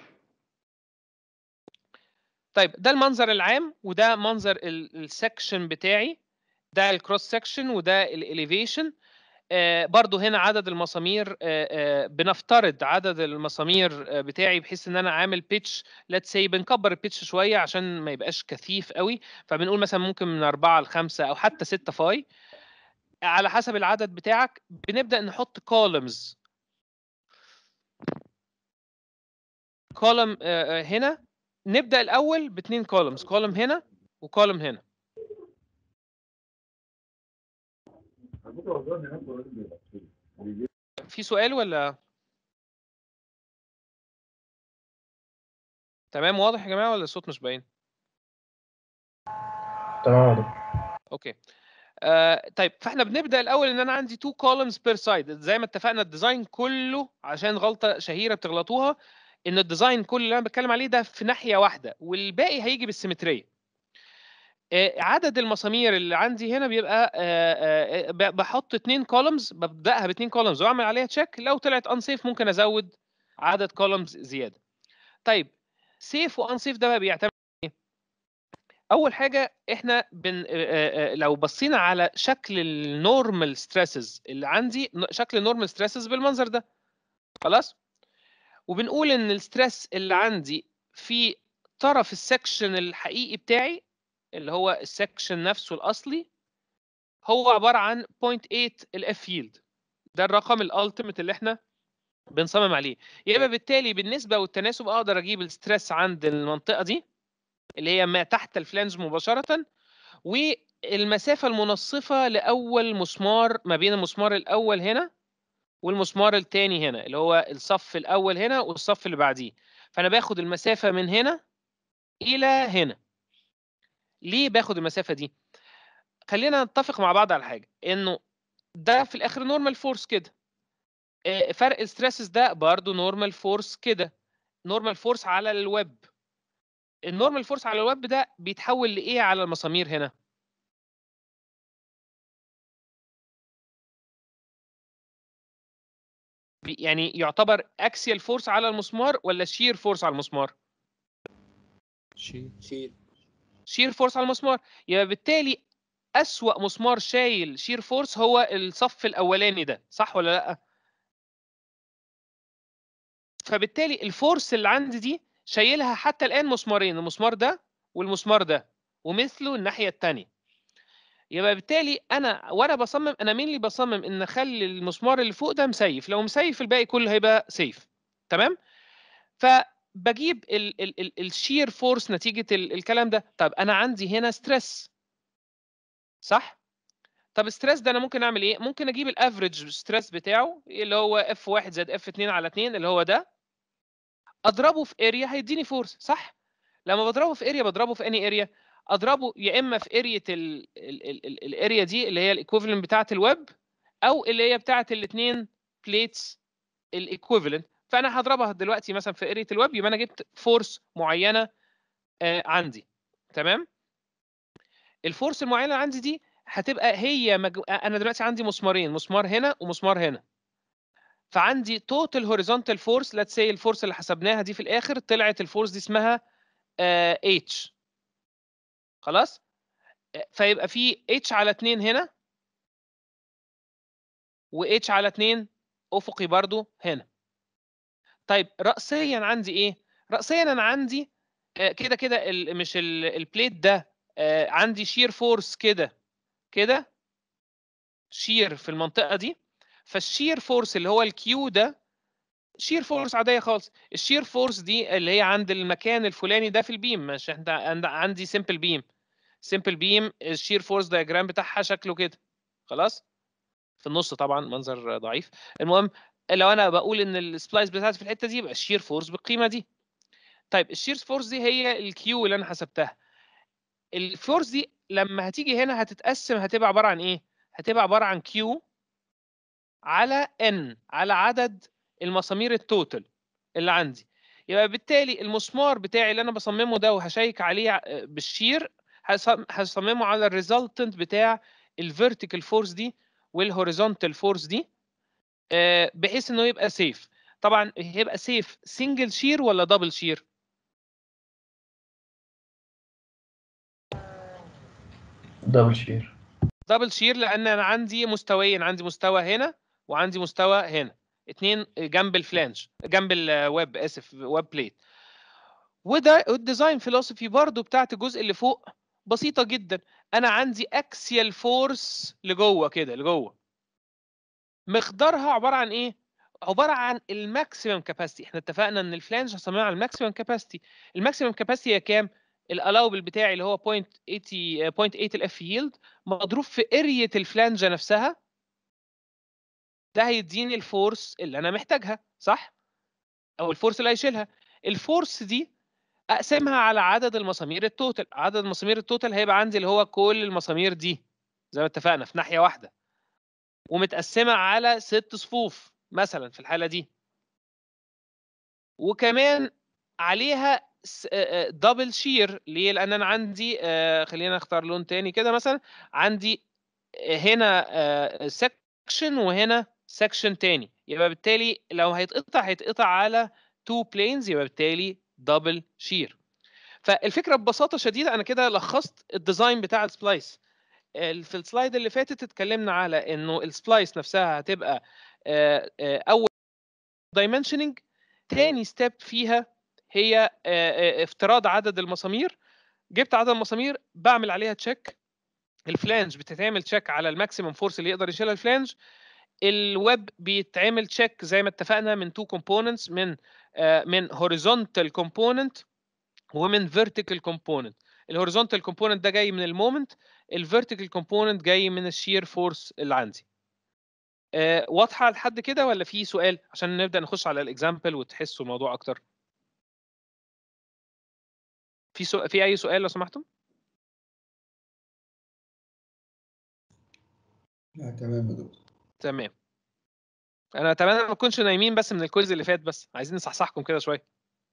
طيب ده المنظر العام وده منظر السكشن بتاعي ده الكروس سكشن وده الاليفيشن آه برضو هنا عدد المسامير آه آه بنفترض عدد المسامير بتاعي بحيث ان انا عامل بيتش ليتس سي بنكبر البيتش شويه عشان ما يبقاش كثيف قوي فبنقول مثلا ممكن من 4 ل 5 او حتى 6 فاي على حسب العدد بتاعك بنبدا نحط كولمز كولم هنا نبدا الاول باثنين كولمز كولم هنا وكولم هنا في سؤال ولا تمام واضح يا جماعه ولا الصوت مش باين تمام يا اوكي آه طيب فاحنا بنبدا الاول ان انا عندي تو كولمز بير سايد زي ما اتفقنا الديزاين كله عشان غلطه شهيره بتغلطوها ان الديزاين كله اللي انا بتكلم عليه ده في ناحيه واحده والباقي هيجي بالسيمتريه عدد المسامير اللي عندي هنا بيبقى بحط اثنين كولمز ببداها باثنين كولمز واعمل عليها تشيك لو طلعت انسيف ممكن ازود عدد كولمز زياده طيب سيف وانسيف ده بقى بيعتمد ايه اول حاجه احنا بن لو بصينا على شكل النورمال ستريسز اللي عندي شكل النورمال ستريسز بالمنظر ده خلاص وبنقول ان الستريس اللي عندي في طرف السكشن الحقيقي بتاعي اللي هو السكشن نفسه الاصلي هو عباره عن 0.8 الاف ييلد ده الرقم الالتيميت اللي احنا بنصمم عليه يبقى بالتالي بالنسبه والتناسب اقدر اجيب الستريس عند المنطقه دي اللي هي ما تحت الفلانج مباشره والمسافه المنصفه لاول مسمار ما بين المسمار الاول هنا والمسمار الثاني هنا اللي هو الصف الاول هنا والصف اللي بعديه فانا باخد المسافه من هنا الى هنا ليه باخد المسافه دي خلينا نتفق مع بعض على حاجه انه ده في الاخر نورمال فورس كده فرق الستريسز ده برضه نورمال فورس كده نورمال فورس على الويب النورمال فورس على الويب ده بيتحول لايه على المسامير هنا يعني يعتبر اكسيال فورس على المسمار ولا شير فورس على المسمار شيل شيل شير فورس على المسمار يبقى بالتالي أسوأ مسمار شايل شير فورس هو الصف الأولاني ده صح ولا لأ؟ فبالتالي الفورس اللي عندي دي شايلها حتى الآن مسمارين المسمار ده والمسمار ده ومثله الناحية التانية يبقى بالتالي أنا وأنا بصمم أنا مين اللي بصمم إن أخلي المسمار اللي فوق ده مسيف لو مسيف الباقي كله هيبقى سيف تمام؟ ف بجيب ال ال ال الشير فورس نتيجه ال الكلام ده طب انا عندي هنا ستريس صح طب الستريس ده انا ممكن اعمل ايه ممكن اجيب الافريج ستريس بتاعه اللي هو اف 1 زائد اف 2 على 2 اللي هو ده اضربه في اريا هيديني فورس صح لما بضربه في اريا بضربه في اني اريا اضربه يا اما في اريا الاريا دي اللي هي الايكويفالنت بتاعه الويب او اللي هي بتاعه الاثنين بليتس الايكويفالنت فانا هضربها دلوقتي مثلا في اريا الويب يبقى انا جبت فورس معينه آه عندي تمام الفورس المعينه عندي دي هتبقى هي مج... انا دلوقتي عندي مسمارين مسمار هنا ومسمار هنا فعندي توتال هوريزونتال فورس ليتس سي الفورس اللي حسبناها دي في الاخر طلعت الفورس دي اسمها اتش خلاص آه، فيبقى في اتش على 2 هنا واتش على 2 افقي برضو هنا طيب رأسيا عندي ايه رأسيا انا عندي آه، كده كده ال- مش ال- البليت ده آه، عندي شير فورس كده كده شير في المنطقة دي فالشير فورس اللي هو الكيو ده شير فورس عادية خالص الشير فورس دي اللي هي عند المكان الفلاني ده في البيم مش انت عند- عندي سمبل بيم سمبل بيم الشير فورس دايجرام بتاعها شكله كده خلاص في النص طبعا منظر ضعيف المهم لو انا بقول ان السبلايس بتاعتي في الحته دي يبقى الشير فورس بالقيمه دي طيب الشير فورس دي هي الكيو اللي انا حسبتها الفورس دي لما هتيجي هنا هتتقسم هتبقى عباره عن ايه هتبقى عباره عن كيو على ان على عدد المسامير التوتال اللي عندي يبقى بالتالي المسمار بتاعي اللي انا بصممه ده وهشيك عليه ع- بالشير هص- هصممه على الريزلتنت بتاع الفيرتيكال فورس دي والهوريزونتال فورس دي آه، بحيث انه يبقى سيف طبعا هيبقى سيف سنجل شير ولا دبل شير دبل شير دبل شير لان انا عندي مستويين عندي مستوى هنا وعندي مستوى هنا اتنين جنب الفلانج جنب الويب اسف ويب بليت وده الديزاين فيلوسفي برضو بتاعت الجزء اللي فوق بسيطه جدا انا عندي اكسيال فورس لجوه كده لجوه مقدارها عباره عن ايه عباره عن الماكسيمم كاباسيتي احنا اتفقنا ان الفلانج هصممها على الماكسيمم كاباسيتي الماكسيمم كاباسيتي هي كام الالاوبل بتاعي اللي هو 0.80 0.8 الاف ييلد مضروب في ارية الفلانجة نفسها ده هيديني الفورس اللي انا محتاجها صح او الفورس اللي هيشيلها الفورس دي اقسمها على عدد المسامير التوتال عدد المسامير التوتال هيبقى عندي اللي هو كل المسامير دي زي ما اتفقنا في ناحية واحدة ومتقسمة على ست صفوف مثلا في الحالة دي وكمان عليها دبل شير ليه لان انا عندي آه، خلينا اختار لون تاني كده مثلا عندي هنا سكشن وهنا سكشن تاني يبقى بالتالي لو هيتقطع هيتقطع على تو بلينز يبقى بالتالي دبل شير فالفكره ببساطه شديده انا كده لخصت الديزاين بتاع السبلايس ال- في السلايد اللي فاتت اتكلمنا على انه السبلايس نفسها هتبقى آه، آه، اول دايمنشننج تاني ستيب فيها هي آه، آه، افتراض عدد المسامير جبت عدد المسامير بعمل عليها تشيك الفلانج بتتعمل تشيك على الماكسيمم فورس اللي يقدر يشيلها الفلانج الويب بيتعمل تشيك زي ما اتفقنا من تو كومبوننتس من آه، من هوريزونتال كومبوننت ومن فيرتيكال كومبوننت الهوريزونتال كومبوننت ده جاي من المومنت الفيرتيكال كومبوننت جاي من الشير فورس اللي عندي آه، واضحه لحد كده ولا في سؤال عشان نبدا نخش على الاكزامبل وتحسوا الموضوع اكتر في سؤال في اي سؤال لو سمحتم لا تمام يا دكتور تمام انا اتمنى ما تكونش نايمين بس من الكويز اللي فات بس عايزين نصحصحكم كده شويه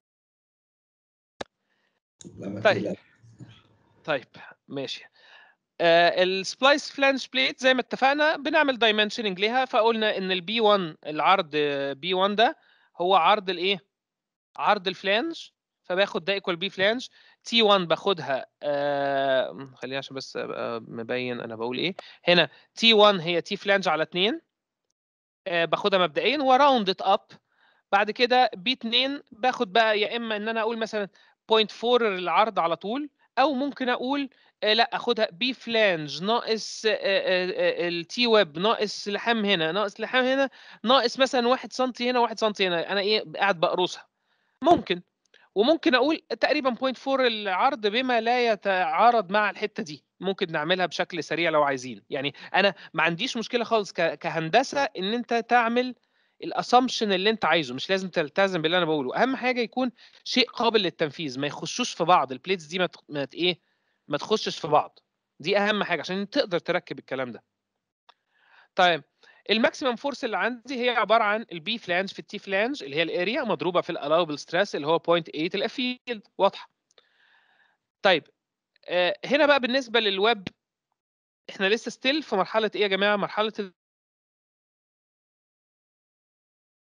لا ما طيب. تقلقش. طيب ماشي آه السبلايس فلانج بليت زي ما اتفقنا بنعمل دايمنشننج ليها فقلنا ان البي 1 العرض بي 1 ده هو عرض الايه عرض الفلانج فباخد ده ايكوال بي فلانج تي 1 باخدها آه خليني عشان بس ابقى مبين انا بقول ايه هنا تي 1 هي تي فلانج على 2 آه باخدها مبدئيا وراوند ات اب بعد كده بي 2 باخد بقى يا اما ان انا اقول مثلا 0.4 العرض على طول او ممكن اقول آه، لا اخدها بي فلانج ناقص التي ويب ناقص لحام هنا ناقص لحام هنا ناقص مثلا 1 سم هنا 1 سم هنا انا ايه قاعد بقرصها ممكن وممكن اقول تقريبا 0.4 العرض بما لا يتعارض مع الحته دي ممكن نعملها بشكل سريع لو عايزين يعني انا ما عنديش مشكله خالص ك- كهندسه ان انت تعمل الاسامبشن اللي انت عايزه مش لازم تلتزم باللي انا بقوله اهم حاجه يكون شيء قابل للتنفيذ ما يخشوش في بعض البليتس دي ما ت- ما ت- ايه ما تخشش في بعض دي اهم حاجه عشان تقدر تركب الكلام ده طيب الماكسيمم فورس اللي عندي هي عباره عن البي فلانج في التي فلانج اللي هي الاريا مضروبه في الالاوبل ستريس اللي هو 0.8 الاف فيلد واضحه طيب آه، هنا بقى بالنسبه للويب احنا لسه ستيل في مرحله ايه يا جماعه مرحله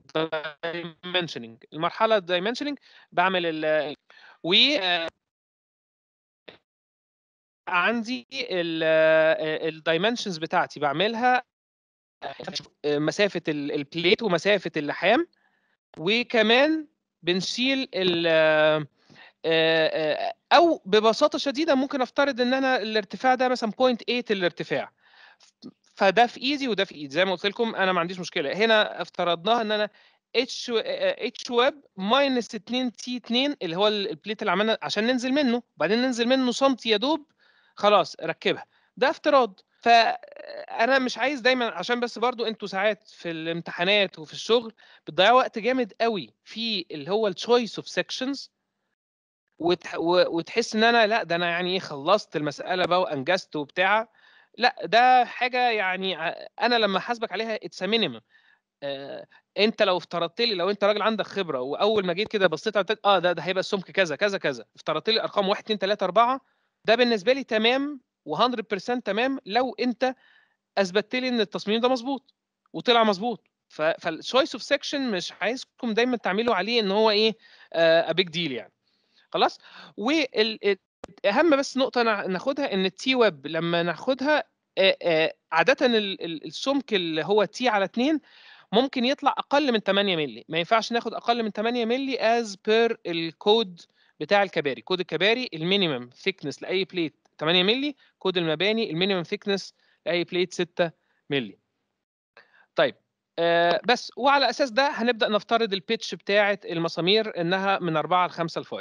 dimensioning المرحله dimensioning بعمل ال و آه، عندي الدايمنشنز بتاعتي بعملها آه، مسافه ال- البليت ومسافه اللحام وكمان بنشيل ال آه، آه، او ببساطه شديده ممكن افترض ان انا الارتفاع ده مثلا 0.8 الارتفاع فده في ايدي وده في ايدي زي ما قلت لكم انا ما عنديش مشكله هنا افترضناها ان انا اتش اتش ويب ماينس 2 تي 2 اللي هو ال- البليت اللي عملنا عشان ننزل منه وبعدين ننزل منه سنتي يا دوب خلاص ركبها ده افتراض فانا مش عايز دايما عشان بس برضو انتوا ساعات في الامتحانات وفي الشغل بتضيعوا وقت جامد قوي في اللي هو التشويس اوف سيكشنز وتح... و- وتحس ان انا لا ده انا يعني ايه خلصت المساله بقى وانجزت وبتاع لا ده حاجه يعني ع- انا لما حاسبك عليها اتس مينيمم انت لو افترضت لي لو انت راجل عندك خبره واول ما جيت كده بصيت على التت- اه ده ده هيبقى السمك كذا كذا كذا افترضت لي ارقام 1 2 3 4 ده بالنسبه لي تمام و100% تمام لو انت اثبتت لي ان التصميم ده مظبوط وطلع مظبوط فالشويس اوف سيكشن مش عايزكم دايما تعملوا عليه ان هو ايه ا بيج ديل يعني خلاص واهم بس نقطه نع- ناخدها ان التي ويب لما ناخدها آه، آه، عاده ال- ال- السمك اللي هو تي على 2 ممكن يطلع اقل من 8 مللي ما ينفعش ناخد اقل من 8 مللي از بير الكود بتاع الكباري كود الكباري المينيمم ثيكنس لاي بليت 8 مللي كود المباني المينيمم ثيكنس لاي بليت 6 مللي طيب آه بس وعلى اساس ده هنبدا نفترض البيتش بتاعه المسامير انها من 4 ل 5 الفاي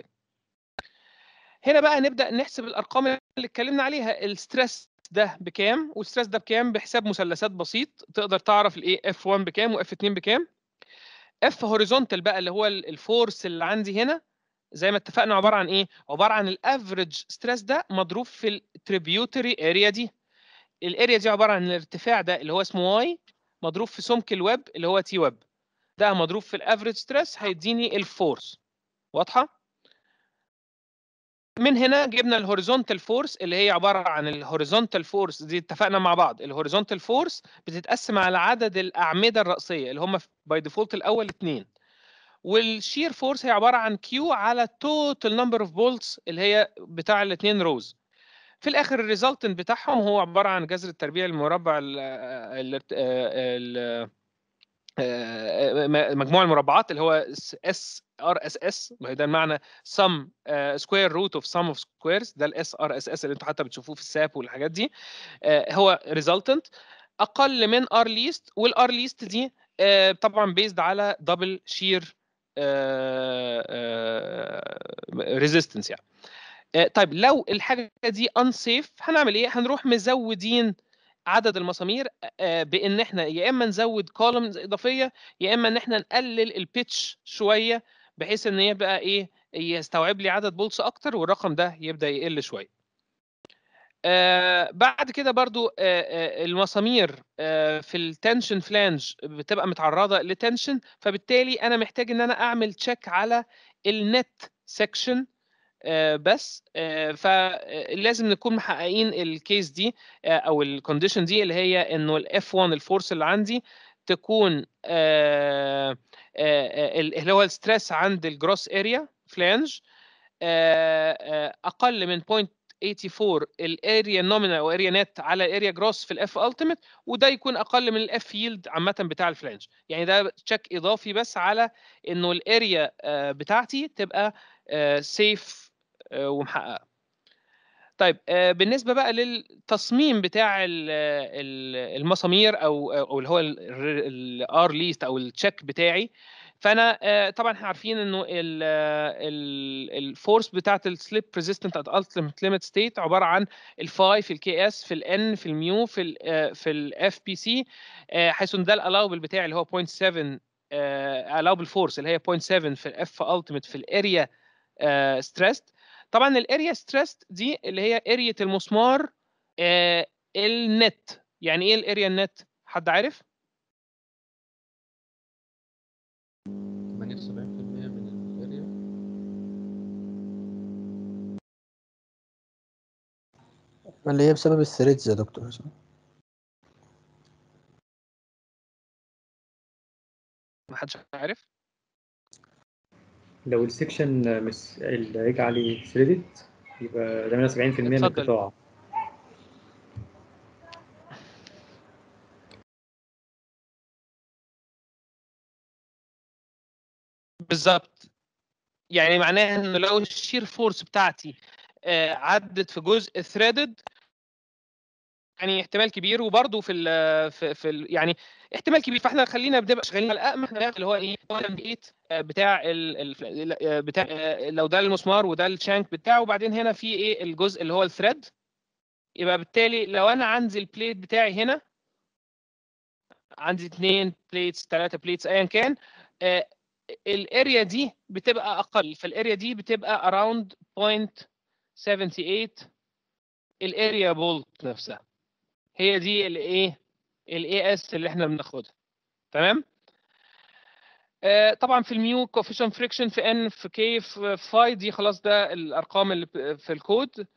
هنا بقى نبدا نحسب الارقام اللي اتكلمنا عليها الستريس ده بكام والستريس ده بكام بحساب مثلثات بسيط تقدر تعرف الايه اف 1 بكام واف 2 بكام اف هوريزونتال بقى اللي هو ال- الفورس اللي عندي هنا زي ما اتفقنا عباره عن ايه عباره عن الافريج ستريس ده مضروب في التريبيوتري اريا دي الاريا دي عباره عن الارتفاع ده اللي هو اسمه واي مضروب في سمك الويب اللي هو تي ويب ده مضروب في الافريج ستريس هيديني الفورس واضحه من هنا جبنا الهوريزونتال فورس اللي هي عباره عن الهوريزونتال فورس دي اتفقنا مع بعض الهوريزونتال فورس بتتقسم على عدد الاعمده الراسيه اللي هم باي ديفولت الاول اثنين والشير فورس هي عباره عن كيو على توتال نمبر اوف بولتس اللي هي بتاع الاثنين روز في الاخر الريزلتنت بتاعهم هو عباره عن جذر التربيع المربع ال ال ال مجموع المربعات اللي هو اس ار اس اس ده المعنى sum سكوير روت اوف sum اوف سكويرز ده الاس ار اس اس اللي انتوا حتى بتشوفوه في الساب والحاجات دي آه، هو resultant اقل من ار ليست والار ليست دي آه، طبعا بيزد على دبل شير ريزيستنس يعني آه، طيب لو الحاجه دي unsafe هنعمل ايه هنروح مزودين عدد المسامير آه، بان احنا يا اما نزود كولومز اضافيه يا اما ان احنا نقلل البيتش شويه بحيث ان يبقى ايه يستوعب لي عدد بولس اكتر والرقم ده يبدا يقل شويه آه بعد كده برضو آه آه المسامير آه في التنشن فلانج بتبقى متعرضه لتنشن فبالتالي انا محتاج ان انا اعمل تشيك على النت سيكشن آه، بس آه، فلازم نكون محققين الكيس دي آه، او الكونديشن دي اللي هي انه الاف 1 الفورس اللي عندي تكون آه، آه، آه، اللي هو الستريس عند الجروس اريا فلانج اقل من 0.84 الاريا نومينال او اريا نت على الاريا جروس في الاف التيميت وده يكون اقل من الاف ييلد عامه بتاع الفلانج يعني ده تشيك اضافي بس على انه الاريا آه، بتاعتي تبقى سيف ومحققه طيب آه، بالنسبه بقى للتصميم بتاع ال- ال- المسامير او او اللي هو الار ليست او التشيك بتاعي فانا آه، طبعا احنا عارفين انه الفورس بتاعت السليب ريزيستنت ات التيميت ليميت ستيت عباره عن الفاي في الكي اس في الان في الميو في ال في الاف بي سي حيث ان ده الالاوبل بتاعي اللي هو 0.7 الاوبل فورس اللي هي 0.7 في الاف التيميت في الاريا ستريسد طبعا الاريا ستريسد دي اللي هي اريا المسمار آه، النت يعني ايه الاريا النت حد عارف 78% من الاريا اللي هي بسبب الثريدز يا دكتور صح؟ محدش عارف لو السكشن مس اللي هيجي عليه ثريدت يبقى 78% من اتفضل. القطاع بالظبط يعني معناها انه لو الشير فورس بتاعتي آه، عدت في جزء ثريدد يعني احتمال كبير وبرضه في ال في, في ال يعني احتمال كبير فاحنا خلينا بنبقى شغالين على الأقل احنا اللي هو ايه هو التمهيد، آه، بتاع ال ال آه، بتاع آه، لو ده المسمار وده الشانك بتاعه وبعدين هنا في ايه الجزء اللي هو الثريد يبقى بالتالي لو انا عندي البليت بتاعي هنا عندي اثنين بليتس ثلاثه بليتس ايا كان آه، الاريا دي بتبقى اقل فالاريا دي بتبقى around 0.78 الاريا بولت نفسها هي دي الايه الاي اس اللي احنا بناخدها تمام آه، طبعا في الميو كوفيشن فريكشن في ان في كي في فاي دي خلاص ده الارقام اللي ب- في الكود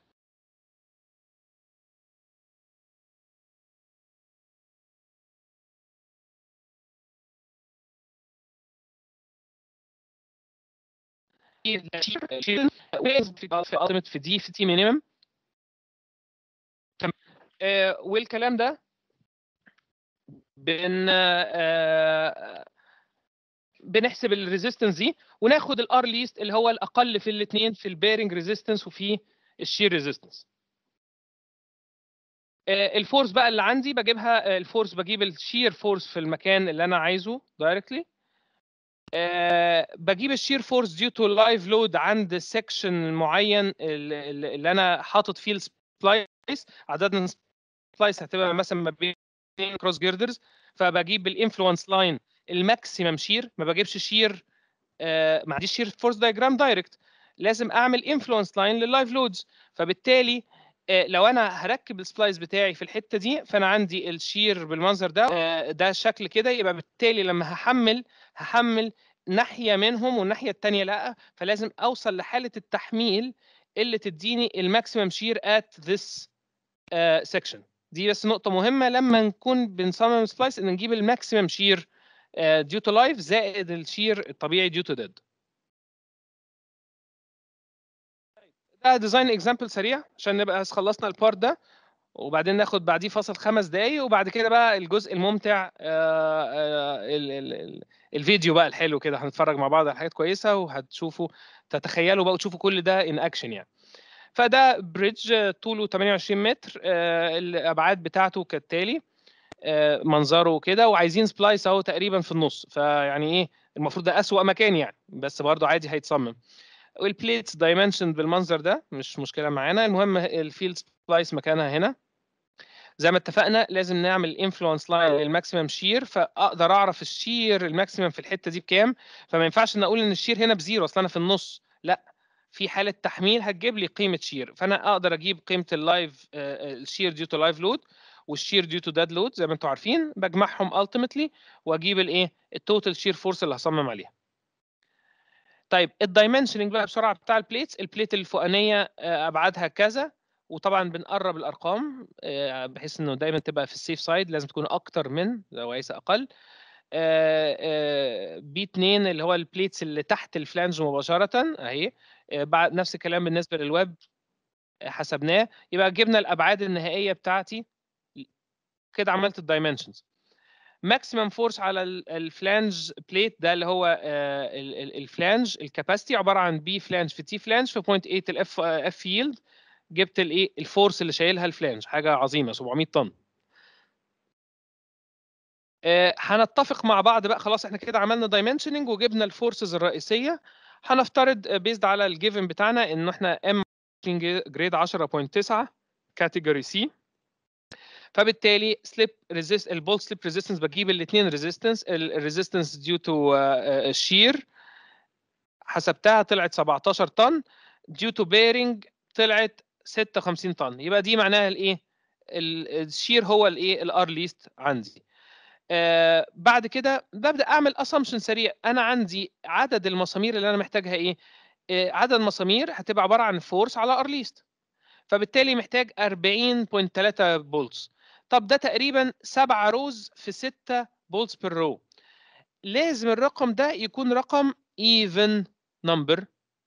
في التيمت في دي في تي مينيمم تمام آه، والكلام ده بن آه، بنحسب الريزيستنس دي وناخد الار ليست اللي هو الاقل في الاثنين في البيرنج ريزيستنس وفي الشير ريزيستنس الفورس بقى اللي عندي بجيبها آه، الفورس بجيب الشير فورس في المكان اللي انا عايزه دايركتلي بجيب الشير فورس ديو تو لايف لود عند السكشن معين اللي اللي انا حاطط فيه السبلايس عدد سبلايس هتبقى مثلا ما بين كروس جيردرز فبجيب الانفلونس لاين الماكسيمم شير ما بجيبش شير آه، ما عنديش شير فورس دايجرام دايركت لازم اعمل انفلونس لاين لللايف لودز فبالتالي آه، لو انا هركب السبلايس بتاعي في الحته دي فانا عندي الشير بالمنظر ده آه، ده الشكل كده يبقى بالتالي لما هحمل هحمل ناحيه منهم والناحيه الثانيه لا فلازم اوصل لحاله التحميل اللي تديني الماكسيمم شير ات ذس سيكشن دي بس نقطه مهمه لما نكون بنصمم سبلايس ان نجيب الماكسيمم شير ديو تو لايف زائد الشير الطبيعي ديو تو ديد ده ديزاين اكزامبل سريع عشان نبقى خلصنا البارت ده وبعدين ناخد بعديه فاصل خمس دقايق وبعد كده بقى الجزء الممتع آه، آه، ال- ال- ال- الفيديو بقى الحلو كده هنتفرج مع بعض على حاجات كويسه وهتشوفوا تتخيلوا بقى وتشوفوا كل ده ان اكشن يعني فده بريدج آه، طوله 28 متر آه، الابعاد بتاعته كالتالي آه، منظره كده وعايزين سبلايس اهو تقريبا في النص فيعني ايه المفروض ده اسوأ مكان يعني بس برضه عادي هيتصمم والبليتس دايمنشن بالمنظر ده مش مشكله معانا المهم الفيلد سبلايس مكانها هنا زي ما اتفقنا لازم نعمل انفلونس لاين للماكسيمم شير فاقدر اعرف الشير الماكسيمم في الحته دي بكام فما ينفعش ان اقول ان الشير هنا بزيرو اصل انا في النص لا في حاله تحميل هتجيب لي قيمه شير فانا اقدر اجيب قيمه اللايف الشير ديو تو لايف لود والشير ديو تو ديد لود زي ما انتم عارفين بجمعهم التيمتلي واجيب الايه التوتال شير فورس اللي هصمم عليها طيب الدايمنشننج بقى بسرعه بتاع البليتس البليت الفوقانيه آه، ابعادها كذا وطبعا بنقرب الارقام آه، بحيث انه دايما تبقى في السيف سايد لازم تكون اكتر من لو ليس اقل بي 2 اللي هو البليتس اللي تحت الفلانج مباشره اهي آه، بعد نفس الكلام بالنسبه للويب آه، حسبناه يبقى جبنا الابعاد النهائيه بتاعتي كده عملت الدايمنشنز ماكسيمم فورس على ال- الفلانج بليت ده اللي هو آه، ال- ال- الفلانج الكاباسيتي عباره عن بي فلانج في تي فلانج في 0.8 الاف اف ييلد جبت الايه الفورس اللي شايلها الفلانج حاجه عظيمه 700 طن آه، هنتفق مع بعض بقى خلاص احنا كده عملنا دايمنشننج وجبنا الفورسز الرئيسيه هنفترض بيزد على الجيفن بتاعنا ان احنا ام جريد 10.9 كاتيجوري سي فبالتالي سليب ريزيست البول سليب ريزيستنس بجيب الاثنين ريزيستنس الريزيستنس ديو تو الشير حسبتها طلعت 17 طن ديو تو بيرنج طلعت 56 طن يبقى دي معناها الايه ال- الشير هو الايه الار ليست عندي آه بعد كده ببدا اعمل اسامبشن سريع انا عندي عدد المسامير اللي انا محتاجها ايه آه عدد المسامير هتبقى عباره عن فورس على ار ليست فبالتالي محتاج 40.3 بولتس طب ده تقريبا 7 روز في 6 بولتس بير رو لازم الرقم ده يكون رقم even number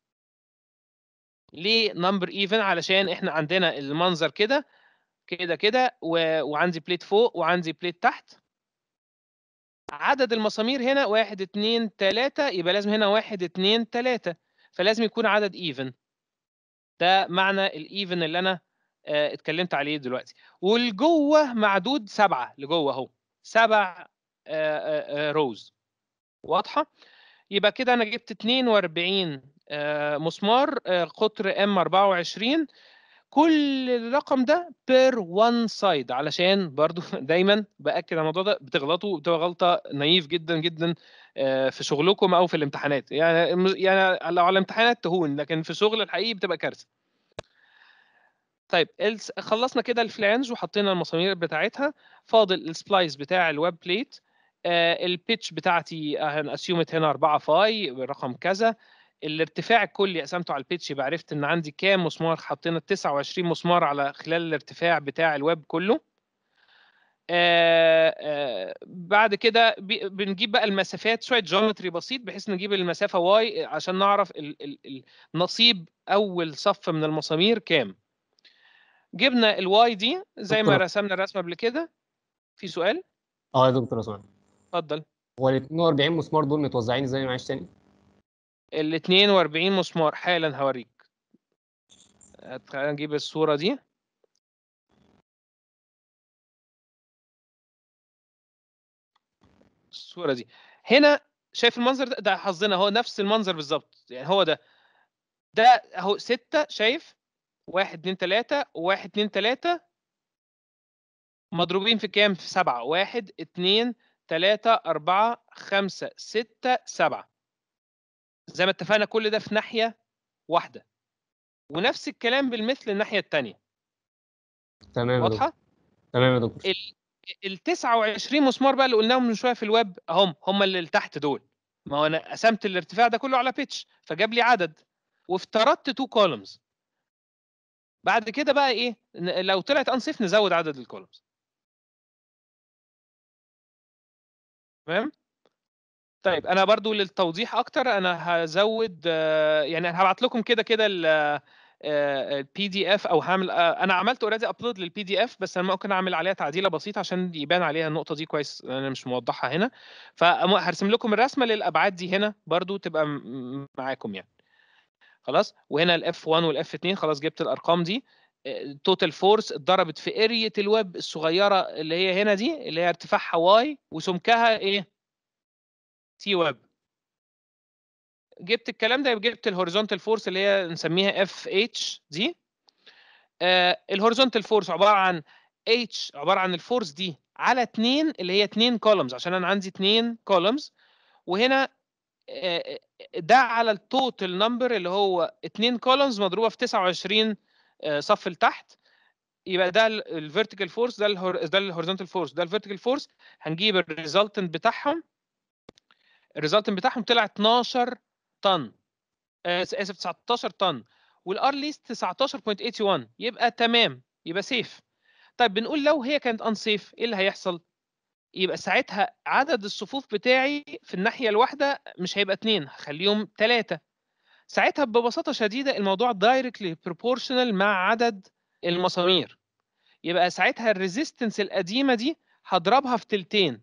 ليه نمبر ايفن علشان احنا عندنا المنظر كده كده كده و... وعندي بليت فوق وعندي بليت تحت عدد المسامير هنا واحد اتنين تلاتة يبقى لازم هنا واحد اتنين تلاتة فلازم يكون عدد ايفن ده معنى الايفن اللي انا آه، اتكلمت عليه دلوقتي والجوه معدود سبعة لجوه اهو سبع روز واضحة يبقى كده انا جبت 42 آه، مسمار آه، قطر ام 24 كل الرقم ده بير وان سايد علشان برضو دايما باكد على الموضوع ده بتغلطوا بتبقى غلطه نايف جدا جدا آه، في شغلكم او في الامتحانات يعني يعني لو على الامتحانات تهون لكن في شغل الحقيقي بتبقى كارثه طيب الس- خلصنا كده الفلانج وحطينا المسامير بتاعتها فاضل السبلايس بتاع الويب بليت آه البيتش بتاعتي هنأسيومت هنا 4 فاي رقم كذا الارتفاع الكلي قسمته على البيتش يبقى عرفت ان عندي كام مسمار حطينا 29 مسمار على خلال الارتفاع بتاع الويب كله آه آه بعد كده بي- بنجيب بقى المسافات شويه جيومتري بسيط بحيث نجيب المسافه واي عشان نعرف ال ال النصيب اول صف من المسامير كام جبنا الواي دي زي ما دكتور. رسمنا الرسمه قبل كده في سؤال اه يا دكتور اسامه اتفضل هو ال 42 مسمار دول متوزعين ازاي معلش تاني؟ ال 42 مسمار حالا هوريك هت- خلينا نجيب الصوره دي الصوره دي هنا شايف المنظر ده ده حظنا هو نفس المنظر بالظبط يعني هو ده ده اهو ستة شايف واحد اتنين تلاتة وواحد اتنين تلاتة مضروبين في كام؟ في سبعة واحد اتنين تلاتة أربعة خمسة ستة سبعة زي ما اتفقنا كل ده في ناحية واحدة ونفس الكلام بالمثل الناحية التانية تمام يا دكتور واضحة؟ تمام يا دكتور ال ال 29 مسمار بقى اللي قلناهم من شويه في الويب هم هم اللي تحت دول ما هو انا قسمت الارتفاع ده كله على بيتش فجاب لي عدد وافترضت تو كولومز بعد كده بقى ايه ن- لو طلعت انصف نزود عدد الكولومز تمام طيب انا برضو للتوضيح اكتر انا هزود آه، يعني أنا هبعت لكم كده كده البي دي اف او هعمل آه، انا عملت اوريدي ابلود للبي دي اف بس انا ممكن اعمل عليها تعديله بسيطه عشان يبان عليها النقطه دي كويس انا مش موضحها هنا فهرسم لكم الرسمه للابعاد دي هنا برضو تبقى م- م- معاكم يعني خلاص وهنا الاف 1 والاف 2 خلاص جبت الارقام دي توتال فورس اتضربت في ارية الويب الصغيره اللي هي هنا دي اللي هي ارتفاعها واي وسمكها ايه تي ويب جبت الكلام ده يبقى جبت الهوريزونتال فورس اللي هي نسميها اف اتش دي الهوريزونتال فورس عباره عن اتش عباره عن الفورس دي على 2 اللي هي 2 كولومز عشان انا عندي 2 كولومز وهنا آه، ده على التوتال نمبر اللي هو 2 كولومز مضروبه في 29 آه، صف لتحت يبقى ده الفيرتيكال فورس ده الهور- ده الهوريزونتال فورس ده الفيرتيكال فورس هنجيب الريزلتنت بتاعهم الريزلتنت بتاعهم طلع 12 طن آه، اسف 19 طن والار ليست 19.81 يبقى تمام يبقى سيف طيب بنقول لو هي كانت انسيف ايه اللي هيحصل يبقى ساعتها عدد الصفوف بتاعي في الناحيه الواحده مش هيبقى اتنين هخليهم ثلاثه ساعتها ببساطه شديده الموضوع دايركتلي بروبورشنال مع عدد المسامير يبقى ساعتها الريزيستنس القديمه دي هضربها في تلتين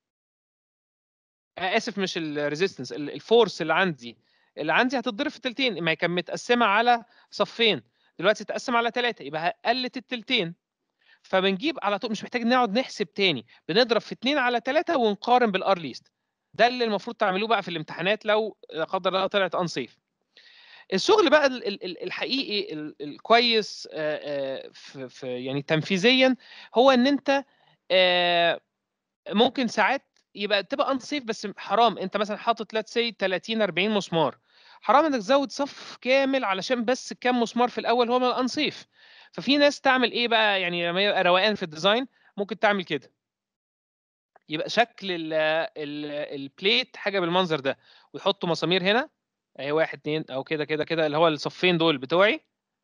آه، اسف مش الريزيستنس الفورس اللي عندي اللي عندي هتتضرب في تلتين ما هي كانت متقسمه على صفين دلوقتي تقسم على ثلاثه يبقى قلت التلتين فبنجيب على طول مش محتاج نقعد نحسب تاني بنضرب في 2 على 3 ونقارن بالار ليست ده اللي المفروض تعملوه بقى في الامتحانات لو لا قدر الله طلعت انصيف الشغل بقى ال- ال- ال- الحقيقي ال- الكويس آه، آه، في في- يعني تنفيذيا هو ان انت آه، ممكن ساعات يبقى تبقى انسيف بس حرام انت مثلا حاطط لات سي 30 40 مسمار حرام انك تزود صف كامل علشان بس كام مسمار في الاول هو الانسيف ففي ناس تعمل ايه بقى يعني لما يبقى روقان في الديزاين ممكن تعمل كده يبقى شكل ال ال البليت حاجه بالمنظر ده ويحطوا مسامير هنا اهي واحد اتنين او كده كده كده اللي هو الصفين دول بتوعي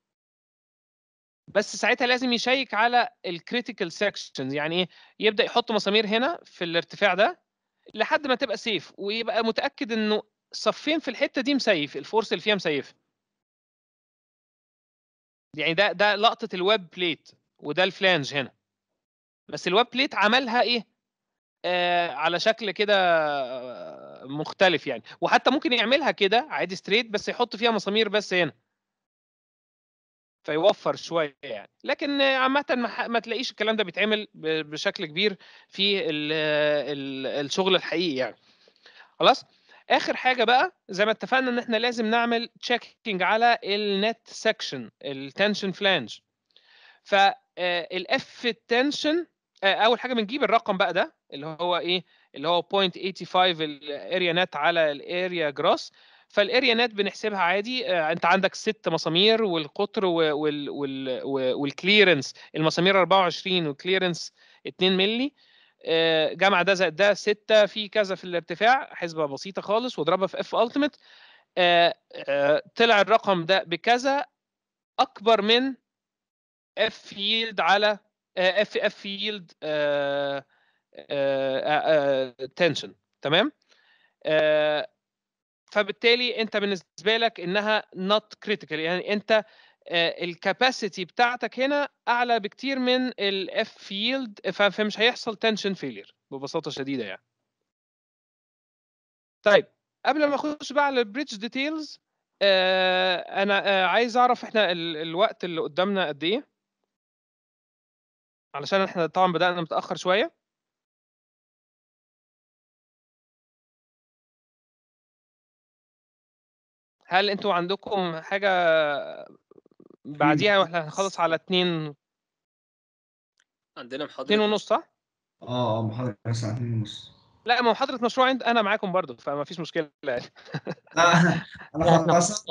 بس ساعتها لازم يشيك على الكريتيكال سيكشنز يعني ايه يبدا يحط مسامير هنا في الارتفاع ده لحد ما تبقى سيف ويبقى متاكد انه صفين في الحته دي مسيف الفورس اللي فيها مسيفه يعني ده ده لقطه الويب بليت وده الفلانج هنا بس الويب بليت عملها ايه آه على شكل كده آه، مختلف يعني وحتى ممكن يعملها كده عادي ستريت بس يحط فيها مسامير بس هنا فيوفر شويه يعني لكن آه، عامه ما, ح- ما تلاقيش الكلام ده بيتعمل ب- بشكل كبير في ال ال الشغل الحقيقي يعني خلاص اخر حاجه بقى زي ما اتفقنا ان احنا لازم نعمل تشيكينج على النت سكشن التنشن فلانج فالاف التنشن اول حاجه بنجيب الرقم بقى ده اللي هو ايه اللي هو 0.85 الاريا نت على الاريا جروس فالاريا نت بنحسبها عادي آه، انت عندك ست مسامير والقطر و- وال وال والكليرنس المسامير 24 والكليرنس 2 مللي آه، جمع ده زائد ده 6 في كذا في الارتفاع حسبه بسيطه خالص واضربها في اف التيميت طلع الرقم ده بكذا اكبر من اف ييلد على اف اف ييلد تنشن تمام آه، فبالتالي انت بالنسبه لك انها نوت كريتيكال يعني انت الكاباسيتي بتاعتك هنا اعلى بكتير من الاف ييلد فمش هيحصل تنشن فيلير ببساطه شديده يعني طيب قبل ما اخش بقى على البريدج ديتيلز انا آه، عايز اعرف احنا ال- الوقت اللي قدامنا قد ايه علشان احنا طبعا بدأنا متأخر شوية هل انتوا عندكم حاجة بعديها واحنا هنخلص على اتنين عندنا محاضرة اتنين ونص صح؟ اه اه محاضرة ساعتين ونص لا ما محاضرة مشروع عند انا معاكم برضو فما فيش مشكلة يعني آه، انا خلاص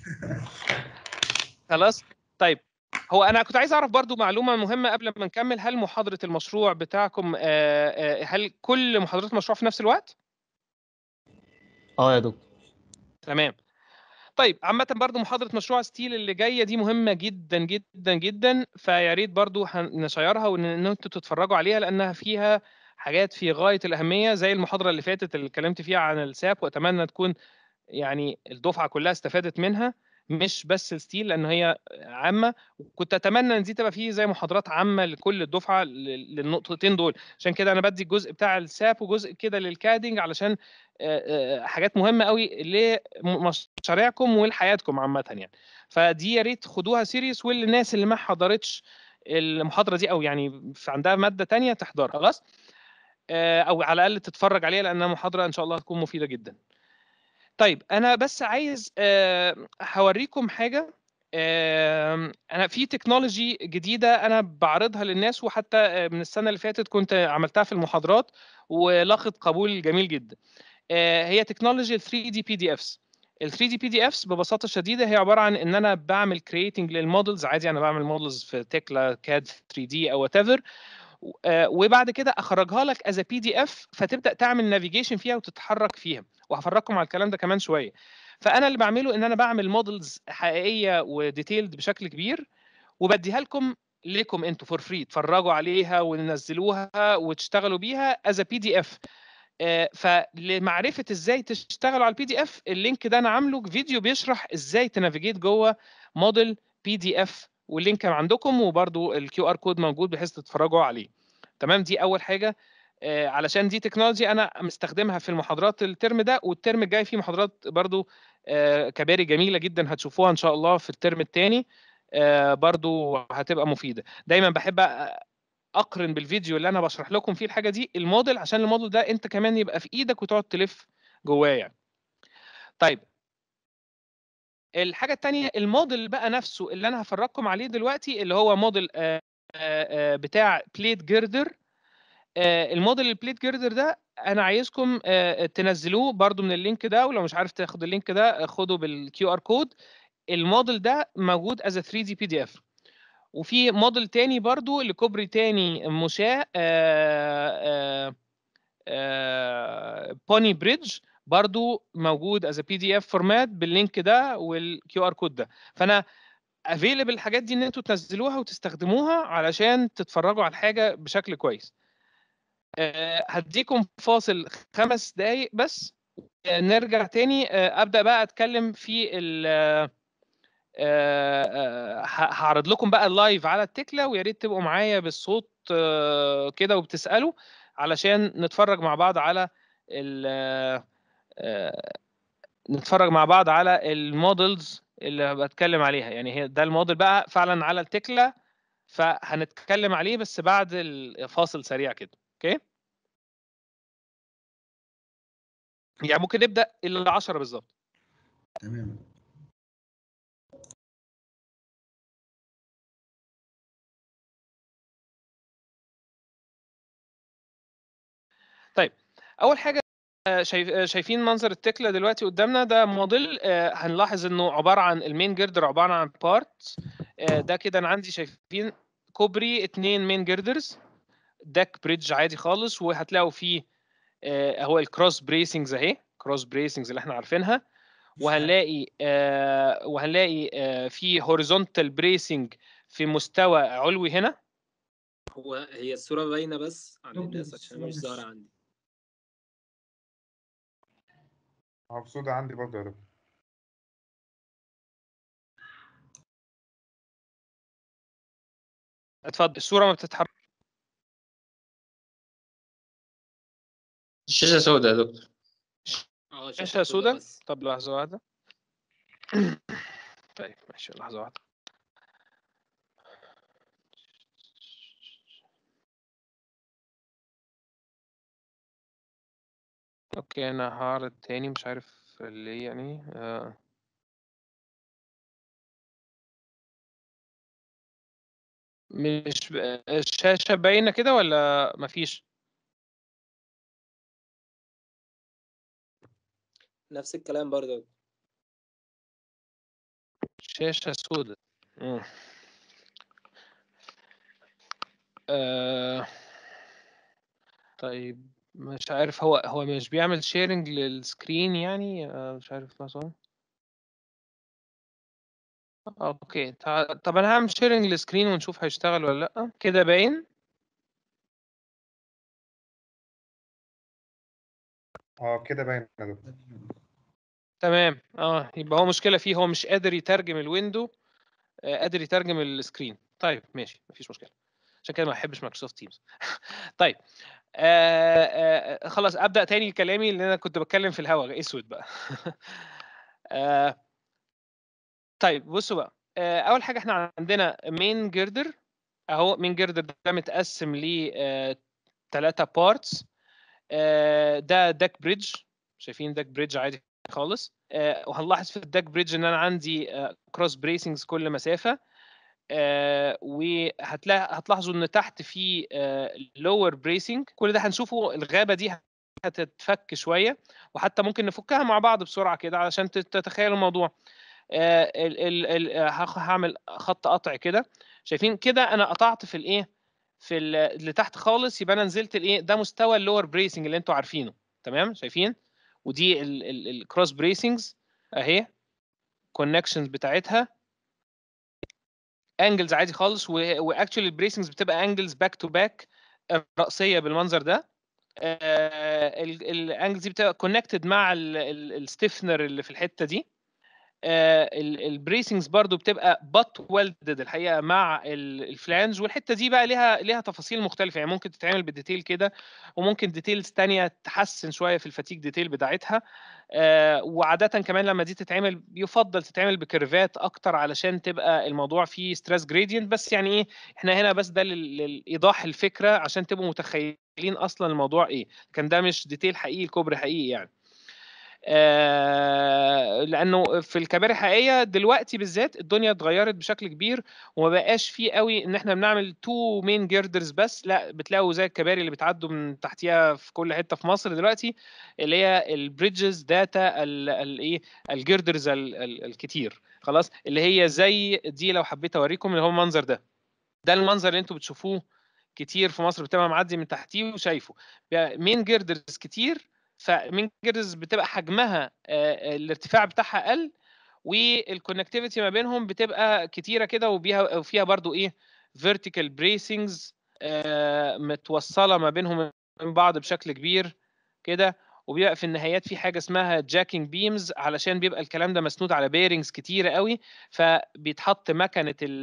خلاص طيب هو انا كنت عايز اعرف برضو معلومة مهمة قبل ما نكمل هل محاضرة المشروع بتاعكم آه، آه، هل كل محاضرات المشروع في نفس الوقت؟ اه يا دكتور تمام طيب عامة برضو محاضرة مشروع ستيل اللي جاية دي مهمة جدا جدا جدا فيا ريت برضو هن- نشيرها وان إن انتوا تتفرجوا عليها لانها فيها حاجات في غاية الأهمية زي المحاضرة اللي فاتت اللي اتكلمت فيها عن الساب وأتمنى تكون يعني الدفعة كلها استفادت منها مش بس الستيل لأن هي عامة وكنت أتمنى إن دي تبقى فيه زي محاضرات عامة لكل الدفعة لل- للنقطتين دول عشان كده أنا بدي الجزء بتاع الساب وجزء كده للكادنج علشان آه، آه، حاجات مهمة قوي لمشاريعكم ولحياتكم عامة يعني فدي يا ريت خدوها سيريس والناس اللي ما حضرتش المحاضرة دي أو يعني في عندها مادة تانية تحضرها خلاص آه، او على الاقل تتفرج عليها لانها محاضره ان شاء الله هتكون مفيده جدا طيب انا بس عايز آه، هوريكم حاجه آه، انا في تكنولوجي جديده انا بعرضها للناس وحتى آه، من السنه اللي فاتت كنت عملتها في المحاضرات ولقت قبول جميل جدا آه، هي تكنولوجي 3 دي بي دي افس ال 3 دي بي دي افس ببساطه شديده هي عباره عن ان انا بعمل كرييتنج للمودلز عادي انا بعمل مودلز في تكلا كاد 3 دي او وات ايفر وبعد كده اخرجها لك از بي دي اف فتبدا تعمل نافيجيشن فيها وتتحرك فيها وهفرجكم على الكلام ده كمان شويه فانا اللي بعمله ان انا بعمل مودلز حقيقيه وديتيلد بشكل كبير وبديها لكم لكم انتوا فور فري تتفرجوا عليها وننزلوها وتشتغلوا بيها از بي دي اف فلمعرفه ازاي تشتغلوا على البي دي اف اللينك ده انا عامله فيديو بيشرح ازاي تنافيجيت جوه موديل بي دي اف واللينك عندكم وبرده الكيو ار كود موجود بحيث تتفرجوا عليه تمام دي اول حاجه آه، علشان دي تكنولوجي انا مستخدمها في المحاضرات الترم ده والترم الجاي في محاضرات برضو آه، كباري جميله جدا هتشوفوها ان شاء الله في الترم الثاني برضو هتبقى مفيده دايما بحب أ- اقرن بالفيديو اللي انا بشرح لكم فيه الحاجه دي الموديل عشان الموديل ده انت كمان يبقى في ايدك وتقعد تلف جواه يعني طيب الحاجه الثانيه الموديل بقى نفسه اللي انا هفرجكم عليه دلوقتي اللي هو موديل آه، آه، آه، بتاع بليت جيردر الموديل البليت جيردر ده انا عايزكم آه، تنزلوه برضو من اللينك ده ولو مش عارف تاخد اللينك ده خده بالكيو ار كود الموديل ده موجود از 3 دي بي دي اف وفي موديل تاني برضو لكوبري تاني مشاة بوني بريدج برضو موجود از بي دي اف فورمات باللينك ده والكيو ار كود ده فانا افيلبل الحاجات دي ان انتوا تنزلوها وتستخدموها علشان تتفرجوا على الحاجه بشكل كويس آه، هديكم فاصل خمس دقايق بس آه، نرجع تاني آه، ابدا بقى اتكلم في ال آه، آه، ه- هعرض لكم بقى اللايف على التكله ويا ريت تبقوا معايا بالصوت آه، كده وبتسالوا علشان نتفرج مع بعض على ال آه، آه، نتفرج مع بعض على المودلز اللي بتكلم عليها يعني هي ده الموديل بقى فعلا على التكله فهنتكلم عليه بس بعد الفاصل سريع كده اوكي يعني ممكن نبدا الا 10 بالظبط تمام طيب اول حاجه آه، شايف آه، شايفين منظر التكله دلوقتي قدامنا ده موديل آه، هنلاحظ انه عباره عن المين جيردر عباره عن بارت ده كده انا عندي شايفين كوبري اتنين مين جيردرز داك بريدج عادي خالص وهتلاقوا فيه آه، هو الكروس بريسنجز اهي كروس بريسنجز اللي احنا عارفينها وهنلاقي آه، وهنلاقي آه، في هوريزونتال بريسنج في مستوى علوي هنا هو هي الصورة باينة بس على دكتور، الناس عشان مش الصورة ظاهرة مش- عندي مبسوطة عندي برضه يا دكتور اتفضل الصوره ما بتتحرك الشاشة سوداء يا دكتور اه شاشه سوداء طب لحظه واحده طيب ماشي لحظه واحده اوكي انا هعرض تاني مش عارف ليه يعني آه. مش ب- الشاشة باينة كده ولا مفيش؟ نفس الكلام برضه شاشة سوداء مم. آه. طيب مش عارف هو هو مش بيعمل شيرنج للسكرين يعني آه مش عارف مثلا اوكي تع- طب انا هعمل شيرنج للسكرين ونشوف هيشتغل ولا لا كده باين اه كده باين يا دكتور تمام اه يبقى هو مشكلة فيه هو مش قادر يترجم الويندو آه قادر يترجم السكرين طيب ماشي مفيش مشكلة عشان كده ما بحبش مايكروسوفت تيمز طيب آه آه خلاص ابدا تاني كلامي اللي انا كنت بتكلم في الهواء اسود بقى آه طيب بصوا بقى آه اول حاجه احنا عندنا مين جيردر اهو مين جيردر ده متقسم ل ثلاثه بارتس ده داك بريدج شايفين داك بريدج عادي خالص آه وهنلاحظ في الداك بريدج ان انا عندي كروس بريسنجز كل مسافه آه وهتلاقي هتلاحظوا ان تحت في لور بريسنج كل ده هنشوفه الغابه دي هتتفك شويه وحتى ممكن نفكها مع بعض بسرعه كده علشان تت- تتخيلوا الموضوع آه، ال- ال- ال- آه، هخ- هعمل خط قطع كده شايفين كده انا قطعت في الايه في ال- اللي تحت خالص يبقى انا نزلت الايه ده مستوى اللور بريسنج اللي انتوا عارفينه تمام شايفين ودي الكروس بريسنجز اهي كونكشنز بتاعتها انجلز عادي خالص واكشولي البريسنجز بتبقى انجلز باك تو باك رأسيه بالمنظر ده الانجلز دي بتبقى كونكتد مع الستيفنر اللي في الحته دي البريسنجز برضو بتبقى بط ويلدد الحقيقه مع الفلانج والحته دي بقى ليها ليها تفاصيل مختلفه يعني ممكن تتعمل بالديتيل كده وممكن ديتيلز تانية تحسن شويه في الفتيك ديتيل بتاعتها آه، وعاده كمان لما دي تتعمل يفضل تتعمل بكيرفات اكتر علشان تبقى الموضوع فيه ستريس جريدينت بس يعني ايه احنا هنا بس ده لل- للايضاح الفكره عشان تبقوا متخيلين اصلا الموضوع ايه كان ده مش ديتيل حقيقي الكوبري حقيقي يعني آه، لانه في الكباري الحقيقيه دلوقتي بالذات الدنيا اتغيرت بشكل كبير وما بقاش فيه قوي ان احنا بنعمل تو مين جيردرز بس لا بتلاقوا زي الكباري اللي بتعدوا من تحتيها في كل حته في مصر دلوقتي اللي هي البريدجز داتا الايه الجيردرز ال- ال- الكتير خلاص اللي هي زي دي لو حبيت اوريكم اللي هو المنظر ده ده المنظر اللي انتوا بتشوفوه كتير في مصر بتبقى معدي من تحتيه وشايفه مين جيردرز كتير فمين جيردرز بتبقى حجمها آه، الارتفاع بتاعها اقل والكونكتيفيتي ما بينهم بتبقى كتيره كده وبيها وفيها برضو ايه فيرتيكال بريسنجز متوصله ما بينهم من بعض بشكل كبير كده وبيبقى في النهايات في حاجه اسمها جاكينج بيمز علشان بيبقى الكلام ده مسنود على بيرنجز كتيره قوي فبيتحط مكنه ال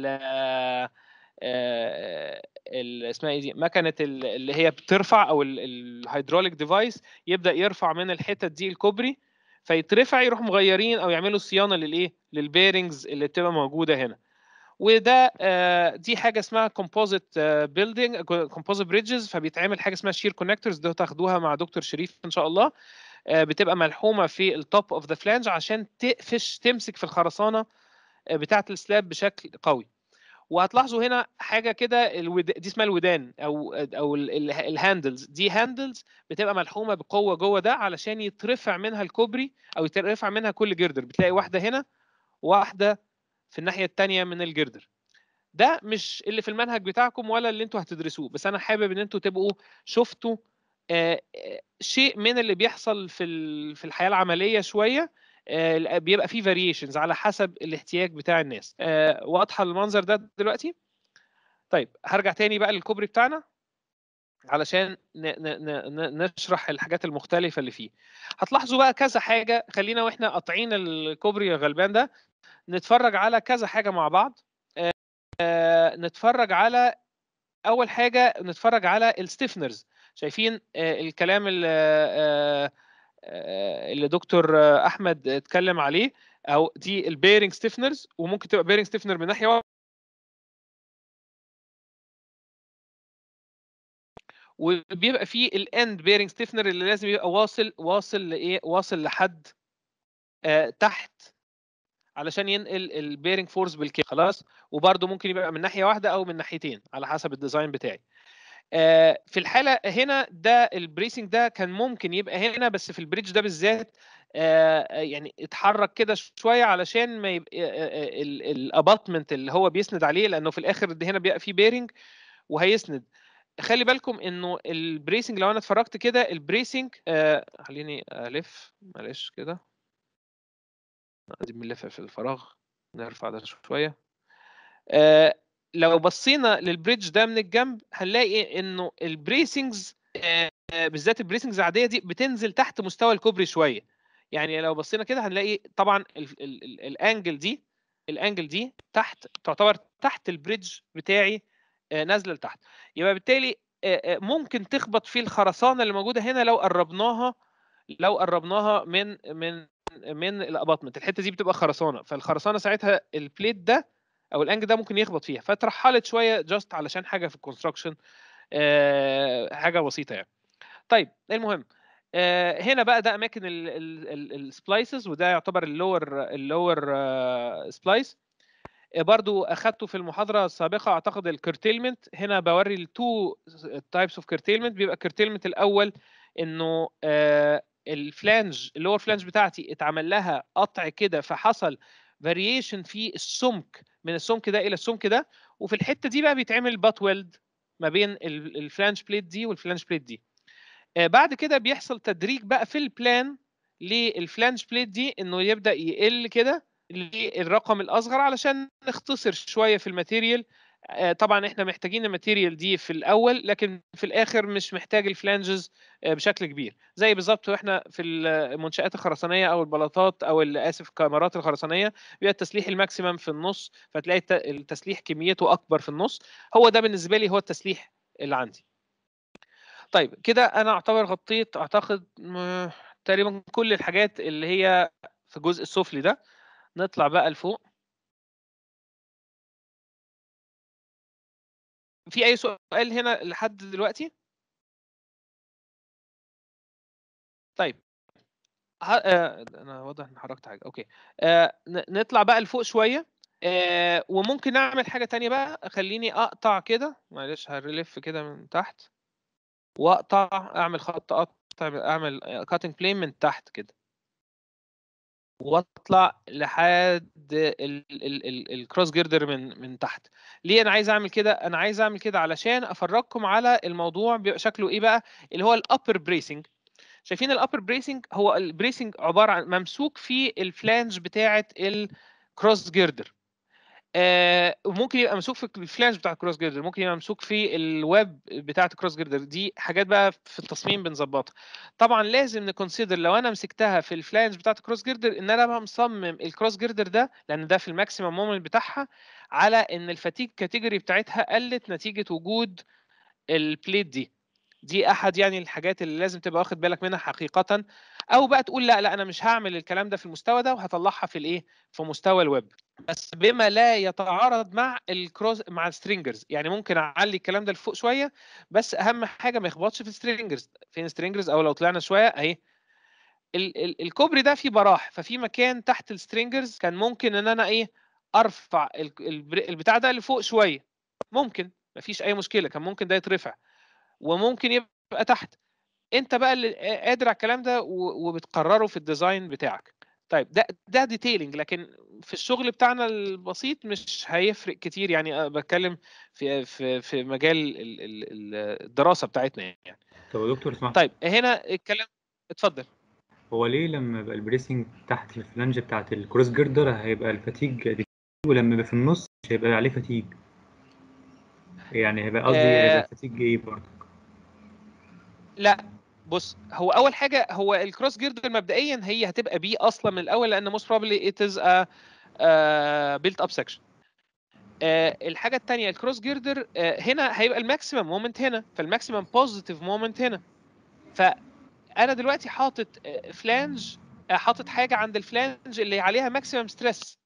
آه، ال- اسمها ايه دي مكنه ال- اللي هي بترفع او الهيدروليك ديفايس يبدا يرفع من الحتت دي الكوبري فيترفع يروح مغيرين او يعملوا صيانه للايه للبيرنجز اللي بتبقى موجوده هنا وده آه، دي حاجه اسمها كومبوزيت بيلدينج كومبوزيت بريدجز فبيتعمل حاجه اسمها شير كونكتورز ده تاخدوها مع دكتور شريف ان شاء الله آه، بتبقى ملحومه في التوب اوف ذا فلانج عشان تقفش تمسك في الخرسانه آه، بتاعه السلاب بشكل قوي وهتلاحظوا هنا حاجه كده الود... دي اسمها الودان او او ال- ال- الهاندلز دي هاندلز بتبقى ملحومه بقوه جوه ده علشان يترفع منها الكوبري او يترفع منها كل جردر بتلاقي واحده هنا واحده في الناحيه الثانيه من الجردر ده مش اللي في المنهج بتاعكم ولا اللي انتوا هتدرسوه بس انا حابب ان انتوا تبقوا شفتوا آه، آه، شيء من اللي بيحصل في ال- في الحياه العمليه شويه آه، بيبقى فيه فاريشنز على حسب الاحتياج بتاع الناس آه، واضحه المنظر ده دلوقتي طيب هرجع تاني بقى للكوبري بتاعنا علشان ن ن ن نشرح الحاجات المختلفة اللي فيه هتلاحظوا بقى كذا حاجة خلينا واحنا قاطعين الكوبري الغلبان ده نتفرج على كذا حاجة مع بعض آه، آه، نتفرج على أول حاجة نتفرج على الستيفنرز شايفين آه، الكلام اللي آه، آه، اللي دكتور آه، أحمد اتكلم عليه أو دي البيرنج ستيفنرز وممكن تبقى بيرنج ستيفنر من ناحية واحدة وبيبقى فيه الاند بيرنج ستيفنر اللي لازم يبقى واصل واصل لايه واصل لحد آه تحت علشان ينقل البيرنج فورس بالكامل خلاص وبرده ممكن يبقى من ناحيه واحده او من ناحيتين على حسب الديزاين بتاعي آه في الحاله هنا ده البريسنج ده كان ممكن يبقى هنا بس في البريدج ده بالذات آه يعني اتحرك كده شويه علشان ما يبقى الاباتمنت اللي هو بيسند عليه لانه في الاخر ده هنا بيبقى فيه بيرنج وهيسند خلي بالكم انه البريسنج لو انا اتفرجت كده البريسنج آه خليني الف معلش كده دي بنلف في الفراغ نرفع ده شويه آه لو بصينا للبريدج ده من الجنب هنلاقي انه البريسنجز آه بالذات البريسنجز العاديه دي بتنزل تحت مستوى الكوبري شويه يعني لو بصينا كده هنلاقي طبعا ال- ال- ال- الانجل دي الانجل دي تحت تعتبر تحت البريدج بتاعي آه، نازله لتحت يبقى بالتالي آه، آه، ممكن تخبط في الخرسانه اللي موجوده هنا لو قربناها لو قربناها من من من الاباطمنت الحته دي بتبقى خرسانه فالخرسانه ساعتها البليت ده او الانج ده ممكن يخبط فيها فترحلت شويه جاست علشان حاجه في الكونستراكشن حاجه بسيطه يعني طيب المهم آه، هنا بقى ده اماكن السبلايسز وده يعتبر اللور اللور سبلايس برضو اخدته في المحاضره السابقه اعتقد الكرتيلمنت هنا بوري التو تايبس اوف كرتيلمنت بيبقى الكرتيلمنت الاول انه آه، الفلانج اللور فلانج بتاعتي اتعمل لها قطع كده فحصل فاريشن في السمك من السمك ده الى السمك ده وفي الحته دي بقى بيتعمل بات ويلد ما بين ال- الفلانج بليت دي والفلانج بليت دي آه، بعد كده بيحصل تدريج بقى في البلان للفلانج بليت دي انه يبدا يقل كده للرقم الاصغر علشان نختصر شويه في الماتيريال آه، طبعا احنا محتاجين الماتيريال دي في الاول لكن في الاخر مش محتاج الفلانجز آه، بشكل كبير زي بالظبط واحنا في المنشات الخرسانيه او البلاطات او ال- اسف الكاميرات الخرسانيه بيبقى التسليح الماكسيمم في النص فتلاقي الت- التسليح كميته اكبر في النص هو ده بالنسبه لي هو التسليح اللي عندي طيب كده انا اعتبر غطيت اعتقد م- تقريبا كل الحاجات اللي هي في الجزء السفلي ده نطلع بقى لفوق في اي سؤال هنا لحد دلوقتي طيب ه... آه... انا واضح ان حركت حاجه اوكي آه... ن- نطلع بقى لفوق شويه آه... وممكن نعمل حاجه تانية بقى خليني اقطع كده معلش هرلف كده من تحت واقطع اعمل خط قطع اعمل كاتنج بلين من تحت كده واطلع لحد الكروس جيردر من من تحت ليه انا عايز اعمل كده انا عايز اعمل كده علشان افرجكم على الموضوع بيبقى شكله ايه بقى اللي هو الابر بريسنج شايفين الابر بريسنج هو البريسنج عباره عن ممسوك في الفلانج بتاعه الكروس جيردر آه وممكن يبقى ممسوك في الفلاش بتاع الكروس جيردر ممكن يبقى ممسوك في الويب بتاعه الكروس جيردر دي حاجات بقى في التصميم بنظبطها طبعا لازم نكونسيدر لو انا مسكتها في الفلانج بتاعه الكروس جيردر ان انا بقى مصمم الكروس جيردر ده لان ده في الماكسيمم مومنت بتاعها على ان الفاتيج كاتيجوري بتاعتها قلت نتيجه وجود البليت دي دي احد يعني الحاجات اللي لازم تبقى واخد بالك منها حقيقه او بقى تقول لا لا انا مش هعمل الكلام ده في المستوى ده وهطلعها في الايه في مستوى الويب بس بما لا يتعارض مع الكروس مع السترينجرز يعني ممكن اعلي الكلام ده لفوق شويه بس اهم حاجه ما يخبطش في السترينجرز فين السترينجرز او لو طلعنا شويه اهي ال- ال- الكوبري ده فيه براح ففي مكان تحت السترينجرز كان ممكن ان انا ايه ارفع ال- البر- البتاع ده لفوق شويه ممكن مفيش اي مشكله كان ممكن ده يترفع وممكن يبقى تحت انت بقى اللي قادر على الكلام ده و- وبتقرره في الديزاين بتاعك طيب ده ده ديتيلنج لكن في الشغل بتاعنا البسيط مش هيفرق كتير يعني أنا بتكلم في في في مجال ال- ال- ال- الدراسه بتاعتنا يعني طب يا دكتور اسمح طيب هنا الكلام اتفضل هو ليه لما يبقى البريسنج تحت في الفلانج بتاعت الكروس جيردر هيبقى الفاتيج دي ولما يبقى في النص مش هيبقى عليه فاتيج يعني هيبقى قصدي آه. هيبقى الفاتيج ايه برضه لا بص هو اول حاجه هو الكروس جيردر مبدئيا هي هتبقى بي اصلا من الاول لان موست بروبلي ات از ا بيلت اب سكشن الحاجه الثانيه الكروس جيردر هنا هيبقى الماكسيمم مومنت هنا فالماكسيمم بوزيتيف مومنت هنا فانا دلوقتي حاطط فلانج حاطط حاجه عند الفلانج اللي عليها ماكسيمم ستريس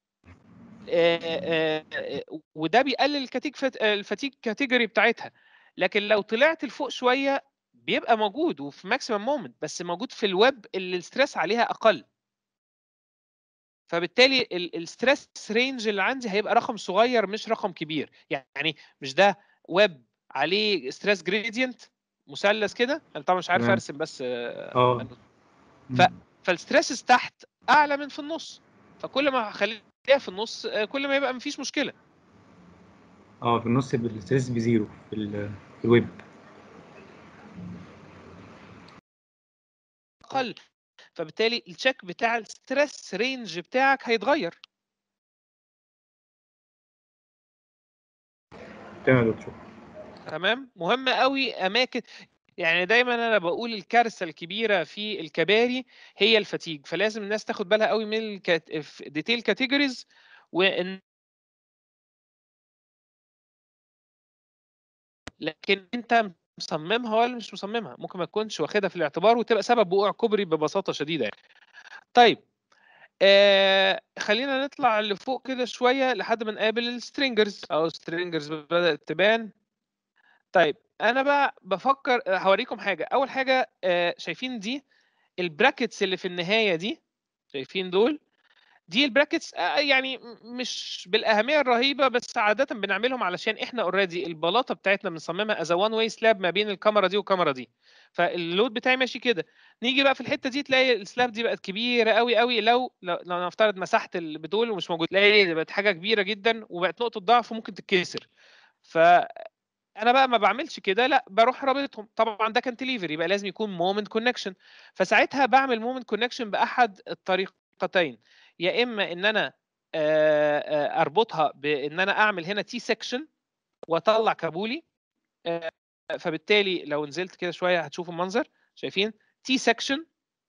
وده بيقلل الكاتيج الفاتيج كاتيجوري بتاعتها لكن لو طلعت لفوق شويه بيبقى موجود وفي ماكسيمم مومنت بس موجود في الويب اللي الستريس عليها اقل فبالتالي الستريس رينج اللي عندي هيبقى رقم صغير مش رقم كبير يعني مش ده ويب عليه ستريس جريدينت مثلث كده انا طبعا مش عارف تمام. ارسم بس اه ف... فالستريسز تحت اعلى من في النص فكل ما هخليها في النص آه، كل ما يبقى مفيش مشكله اه في النص يبقى الستريس بزيرو في, ال- في الويب اقل فبالتالي التشيك بتاع الستريس رينج بتاعك هيتغير تمام يا دكتور تمام مهم قوي اماكن يعني دايما انا بقول الكارثه الكبيره في الكباري هي الفتيج فلازم الناس تاخد بالها قوي من الديتيل كاتيجوريز وان لكن انت مصممها ولا مش مصممها ممكن ما تكونش واخدها في الاعتبار وتبقى سبب وقوع كوبري ببساطه شديده يعني. طيب آه خلينا نطلع لفوق كده شويه لحد ما نقابل السترينجرز او سترينجرز بدات تبان طيب انا بقى بفكر هوريكم حاجه اول حاجه آه شايفين دي البراكتس اللي في النهايه دي شايفين دول دي البراكتس آه، يعني م- مش بالاهميه الرهيبه بس عاده بنعملهم علشان احنا اوريدي البلاطه بتاعتنا بنصممها از وان واي سلاب ما بين الكاميرا دي والكاميرا دي فاللود بتاعي ماشي كده نيجي بقى في الحته دي تلاقي السلاب دي بقت كبيره قوي قوي لو لو, لو نفترض مسحت البتول ومش موجود تلاقي دي بقت حاجه كبيره جدا وبقت نقطه ضعف وممكن تتكسر ف انا بقى ما بعملش كده لا بروح رابطهم طبعا ده كانتليفر يبقى لازم يكون مومنت كونكشن فساعتها بعمل مومنت كونكشن باحد الطريقتين يا اما ان انا آه، آه، اربطها بان انا اعمل هنا تي سكشن واطلع كابولي آه، فبالتالي لو نزلت كده شويه هتشوفوا المنظر شايفين تي سكشن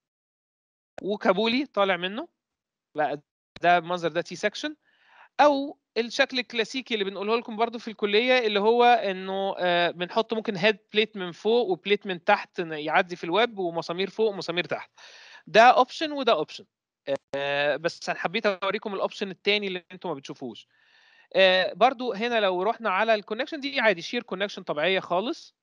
وكابولي طالع منه بقى ده المنظر ده تي سكشن او الشكل الكلاسيكي اللي بنقوله لكم برضو في الكليه اللي هو انه آه، بنحط ممكن هيد بليت من فوق وبليت من تحت يعدي في الويب ومسامير فوق ومسامير تحت ده اوبشن وده اوبشن بس انا حبيت اوريكم الاوبشن الثاني اللي انتم ما بتشوفوش آه، برضو هنا لو رحنا على الكونكشن دي عادي شير كونكشن طبيعيه خالص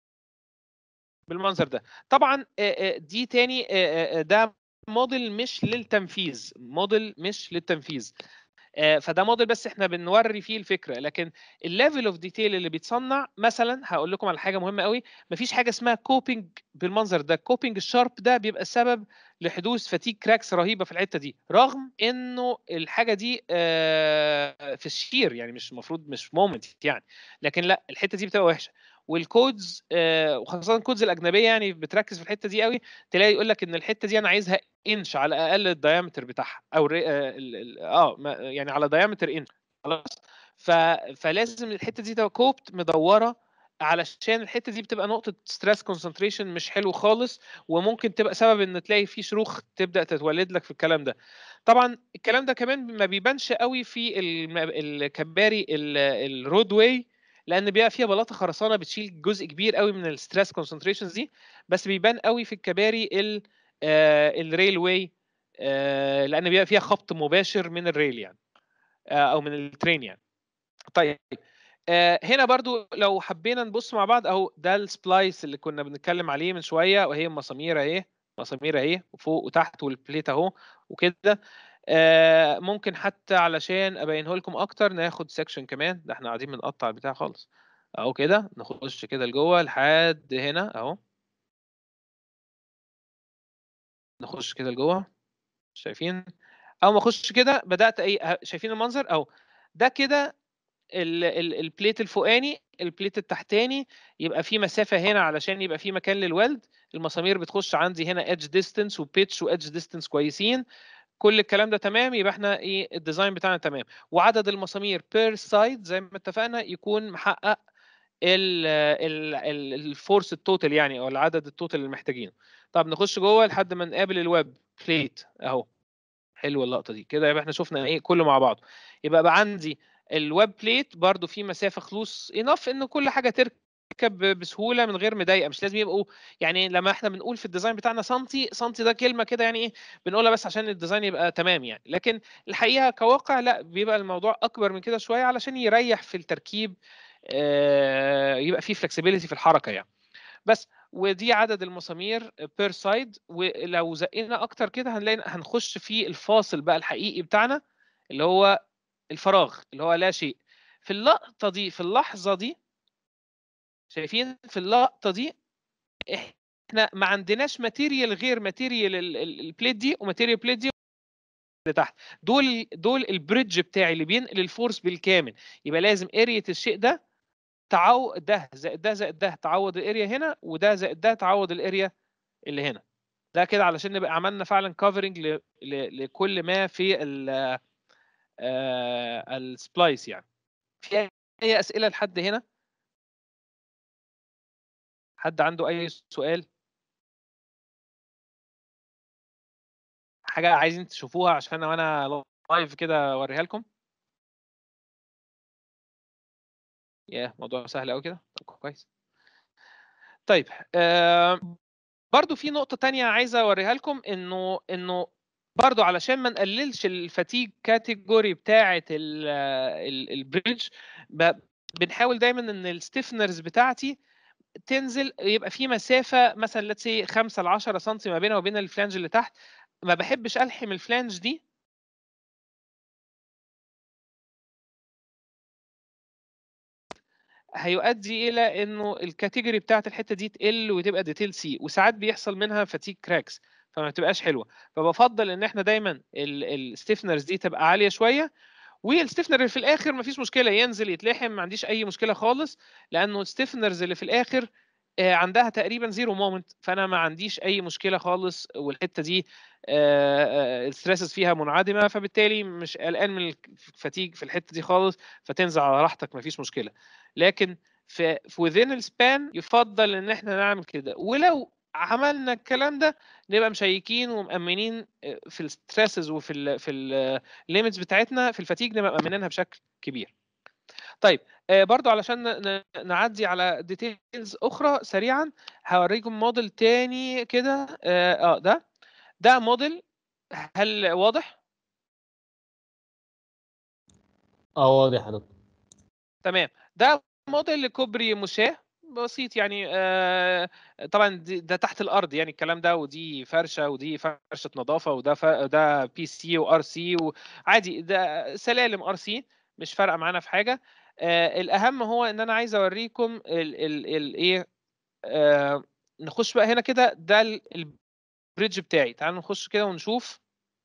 بالمنظر ده طبعا آه، آه، دي تاني آه، آه، ده موديل مش للتنفيذ موديل مش للتنفيذ آه، فده موديل بس احنا بنوري فيه الفكره لكن الليفل اوف ديتيل اللي بيتصنع مثلا هقول لكم على حاجه مهمه قوي مفيش حاجه اسمها كوبينج بالمنظر ده كوبينج الشارب ده بيبقى سبب لحدوث فتيج كراكس رهيبه في الحته دي رغم انه الحاجه دي آه، في الشير يعني مش المفروض مش مومنت يعني لكن لا الحته دي بتبقى وحشه والكودز آه، وخاصه الكودز الاجنبيه يعني بتركز في الحته دي قوي تلاقي يقول لك ان الحته دي انا عايزها انش على الاقل الدايمتر بتاعها او الري- اه ال- ال- آه، ما- يعني على دايمتر انش خلاص ف... فلازم الحته دي تبقى كوبت مدوره علشان الحته دي بتبقى نقطه ستريس كونسنتريشن مش حلو خالص وممكن تبقى سبب ان تلاقي في شروخ تبدا تتولد لك في الكلام ده طبعا الكلام ده كمان ما بيبانش قوي في الم- الكباري الرود واي لان بيبقى فيها بلاطه خرسانه بتشيل جزء كبير قوي من الستريس كونسنتريشنز دي بس بيبان قوي في الكباري ال الريل واي لان بيبقى فيها خبط مباشر من الريل يعني آه، او من الترين يعني طيب آه، هنا برضو لو حبينا نبص مع بعض اهو ده السبلايس اللي كنا بنتكلم عليه من شويه وهي مسامير اهي مسامير اهي وفوق وتحت والبليت اهو وكده آه، ممكن حتى علشان ابينه لكم اكتر ناخد سيكشن كمان ده احنا قاعدين بنقطع البتاع خالص اهو كده نخش كده لجوه لحد هنا اهو نخش كده لجوه شايفين اول ما اخش كده بدات اي شايفين المنظر اهو ده كده ال- ال- البليت الفوقاني البليت التحتاني يبقى في مسافه هنا علشان يبقى في مكان للويلد المسامير بتخش عندي هنا ايدج ديستنس وبيتش وايدج ديستنس كويسين كل الكلام ده تمام يبقى احنا ايه الديزاين بتاعنا تمام وعدد المسامير بير سايد زي ما اتفقنا يكون محقق ال- ال- ال- الفورس التوتال يعني او العدد التوتال اللي محتاجينه طب نخش جوه لحد ما نقابل الويب بليت اهو حلوه اللقطه دي كده يبقى احنا شفنا ايه كله مع بعض يبقى بقى عندي الويب بليت برضو في مسافه خلوص انف ان كل حاجه تركب بسهوله من غير مضايقه مش لازم يبقوا يعني لما احنا بنقول في الديزاين بتاعنا سنتي سنتي ده كلمه كده يعني ايه بنقولها بس عشان الديزاين يبقى تمام يعني لكن الحقيقه كواقع لا بيبقى الموضوع اكبر من كده شويه علشان يريح في التركيب آه، يبقى فيه فلكسبيليتي في الحركه يعني بس ودي عدد المسامير بير سايد ولو زقنا اكتر كده هنلاقي هنخش في الفاصل بقى الحقيقي بتاعنا اللي هو الفراغ اللي هو لا شيء في اللقطه دي في اللحظه دي شايفين في اللقطه دي احنا ما عندناش ماتيريال غير ماتيريال ال- ال- البليت دي وماتيريال البليت دي اللي تحت دول دول البريدج بتاعي اللي بينقل الفورس بالكامل يبقى لازم اريا الشيء ده تعو ده زائد ده زائد ده تعوض الاريا هنا وده زائد ده تعوض الاريا اللي هنا ده كده علشان نبقى عملنا فعلا كفرنج لكل ما في ال السبلايس يعني في اي اسئله لحد هنا حد عنده اي سؤال حاجه عايزين تشوفوها عشان وانا لايف كده اوريها لكم يا موضوع سهل قوي كده طب كويس طيب آه برضو في نقطة تانية عايزة أوريها لكم إنه إنه برضو علشان ما نقللش الفاتيج كاتيجوري بتاعة البريدج بنحاول دايما إن الستيفنرز بتاعتي تنزل يبقى في مسافة مثلا لتس سي 5 ل 10 سم ما بينها وبين الفلانج اللي تحت ما بحبش ألحم الفلانج دي هيؤدي الى انه الكاتيجوري بتاعت الحته دي تقل وتبقى ديتيل سي وساعات بيحصل منها فتيك كراكس فما بتبقاش حلوه فبفضل ان احنا دايما الستيفنرز دي تبقى عاليه شويه والستيفنر اللي في الاخر مفيش مشكله ينزل يتلحم ما عنديش اي مشكله خالص لانه الستيفنرز اللي في الاخر آه، عندها تقريبا زيرو مومنت فانا ما عنديش اي مشكله خالص والحته دي الستريسز فيها منعدمه فبالتالي مش قلقان من الفتيج في الحته دي خالص فتنزل على راحتك مفيش مشكله لكن في في within السبان يفضل ان احنا نعمل كده ولو عملنا الكلام ده نبقى مشيكين ومأمنين في الستريسز وفي ال في الليميتس بتاعتنا في الفتيج نبقى مأمنينها بشكل كبير طيب آه، برضو علشان ن- ن- نعدي على ديتيلز اخرى سريعا هوريكم موديل تاني كده اه آه، ده ده موديل هل واضح اه واضح يا دكتور تمام ده موديل لكوبري مشاه بسيط يعني آه طبعا دي- ده تحت الارض يعني الكلام ده ودي فرشه ودي فرشه نظافه وده ف... ده بي سي وار سي وعادي ده سلالم ار سي مش فارقه معانا في حاجه آه الاهم هو ان انا عايز اوريكم ال ال ال ايه آه نخش بقى هنا كده ده ال- البريدج بتاعي تعالوا نخش كده ونشوف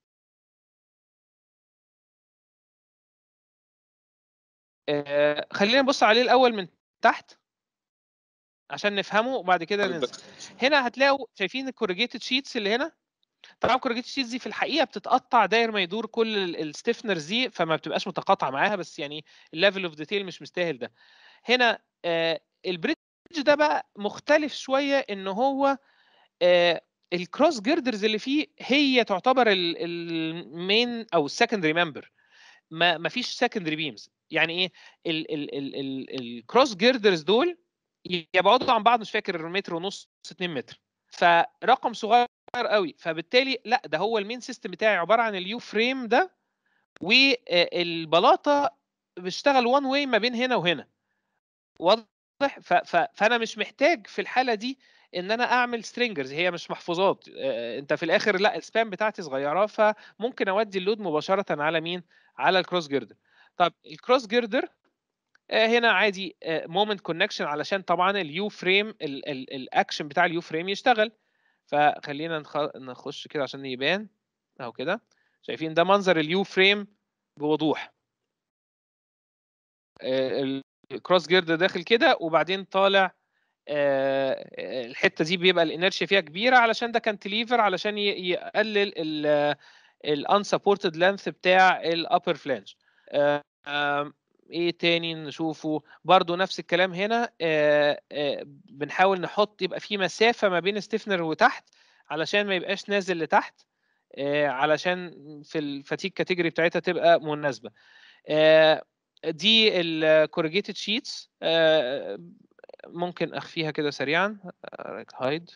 آه خلينا نبص عليه الاول من تحت عشان نفهمه وبعد كده ننزل هنا هتلاقوا شايفين الكوريجيتد شيتس اللي هنا طبعا كورجيت شيتس دي في الحقيقه بتتقطع داير ما يدور كل الستيفنرز دي فما بتبقاش متقاطعه معاها بس يعني الليفل اوف ديتيل مش مستاهل ده هنا آه البريدج ده بقى مختلف شويه ان هو آه الكروس جيردرز اللي فيه هي تعتبر المين او السكندري ممبر ما ما فيش سكندري بيمز يعني ايه الكروس جيردرز دول يبعدوا عن بعض مش فاكر متر ونص 2 متر فرقم صغير قوي فبالتالي لا ده هو المين سيستم بتاعي عباره عن اليو فريم ده والبلاطه بتشتغل وان واي ما بين هنا وهنا واضح ف- ف- فانا مش محتاج في الحاله دي ان انا اعمل سترينجرز هي مش محفوظات آه، انت في الاخر لا السبان بتاعتي صغيره فممكن اودي اللود مباشره على مين على الكروس جيردر طب الكروس جيردر هنا عادي مومنت كونكشن علشان طبعا اليو فريم الاكشن بتاع اليو فريم يشتغل فخلينا نخ- نخش كده عشان يبان اهو كده شايفين ده منظر اليو فريم بوضوح الكروس جيرد داخل كده وبعدين طالع آه، الحته دي بيبقى الانرشيا فيها كبيره علشان ده كانتليفر علشان ي- يقلل الانسبورتد لينث بتاع الابر فلانج ايه تاني نشوفه برضو نفس الكلام هنا آه، آه، بنحاول نحط يبقى في مسافه ما بين ستيفنر وتحت علشان ما يبقاش نازل لتحت آه، علشان في الفاتيك كاتيجوري بتاعتها تبقى مناسبه آه، دي الكورجيتد شيتس ممكن اخفيها كده سريعا هايد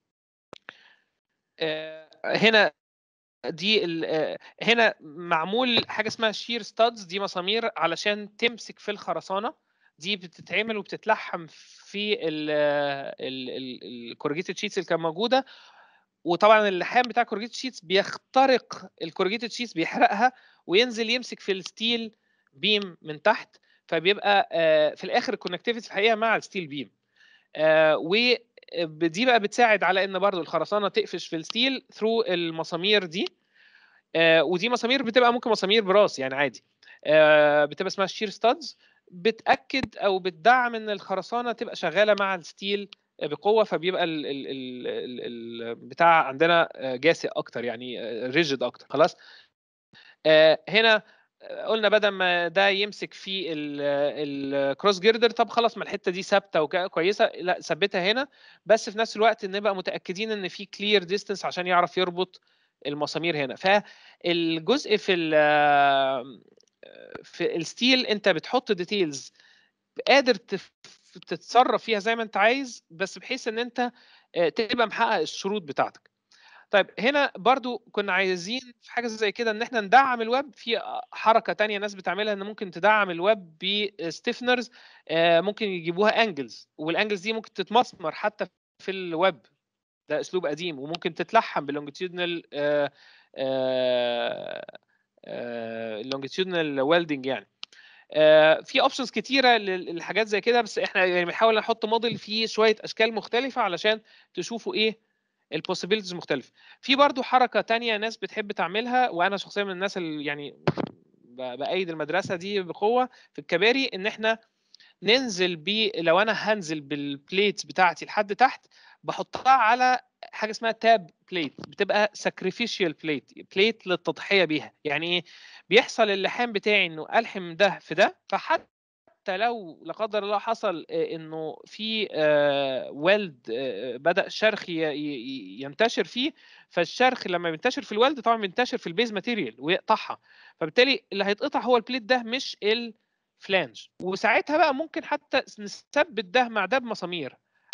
هنا دي ال- آه، هنا معمول حاجه اسمها شير ستادز دي مسامير علشان تمسك في الخرسانه دي بتتعمل وبتتلحم في الكورجيتد شيتس اللي كانت موجوده وطبعا اللحام بتاع الكورجيتد شيتس بيخترق الكورجيتد شيتس بيحرقها وينزل يمسك في الستيل بيم من تحت فبيبقى آه، في الاخر الكونكتيفيتي في الحقيقه مع الستيل بيم ودي بقى بتساعد على ان برضو الخرسانه تقفش في الستيل ثرو المسامير دي آه، ودي مسامير بتبقى ممكن مسامير براس يعني عادي آه، بتبقى اسمها شير ستادز بتاكد او بتدعم ان الخرسانه تبقى شغاله مع الستيل بقوه فبيبقى ال ال ال ال ال بتاع عندنا آه، جاسئ اكتر يعني ريجيد اكتر خلاص آه، هنا قلنا بدل ما ده يمسك في الكروس جيردر طب خلاص ما الحته دي ثابته وكويسه لا ثبتها هنا بس في نفس الوقت نبقى متاكدين ان في كلير ديستنس عشان يعرف يربط المسامير هنا فالجزء في ال في الستيل انت بتحط ديتيلز قادر تف- تتصرف فيها زي ما انت عايز بس بحيث ان انت آه، تبقى محقق الشروط بتاعتك طيب هنا برضو كنا عايزين في حاجه زي كده ان احنا ندعم الويب في حركه تانية ناس بتعملها ان ممكن تدعم الويب بستيفنرز ممكن يجيبوها انجلز والانجلز دي ممكن تتمسمر حتى في الويب ده اسلوب قديم وممكن تتلحم باللونجيتيودنال اللونجيتيودنال ويلدنج يعني آه، في اوبشنز كتيره لل- للحاجات زي كده بس احنا يعني بنحاول نحط موديل فيه شويه اشكال مختلفه علشان تشوفوا ايه البوسيبيليتيز مختلفه في برضو حركه تانية ناس بتحب تعملها وانا شخصيا من الناس اللي يعني ب- بايد المدرسه دي بقوه في الكباري ان احنا ننزل ب لو انا هنزل بالبليتس بتاعتي لحد تحت بحطها على حاجه اسمها تاب بليت بتبقى ساكريفيشال بليت بليت للتضحيه بيها يعني ايه بيحصل اللحام بتاعي انه الحم ده في ده فحتى لو لا قدر الله حصل آه، انه في ويلد بدا شرخ ي- ي- ينتشر فيه فالشرخ لما بينتشر في الويلد طبعا بينتشر في البيز ماتيريال ويقطعها فبالتالي اللي هيتقطع هو البليت ده مش الفلانج وساعتها بقى ممكن حتى نثبت ده مع ده بمسامير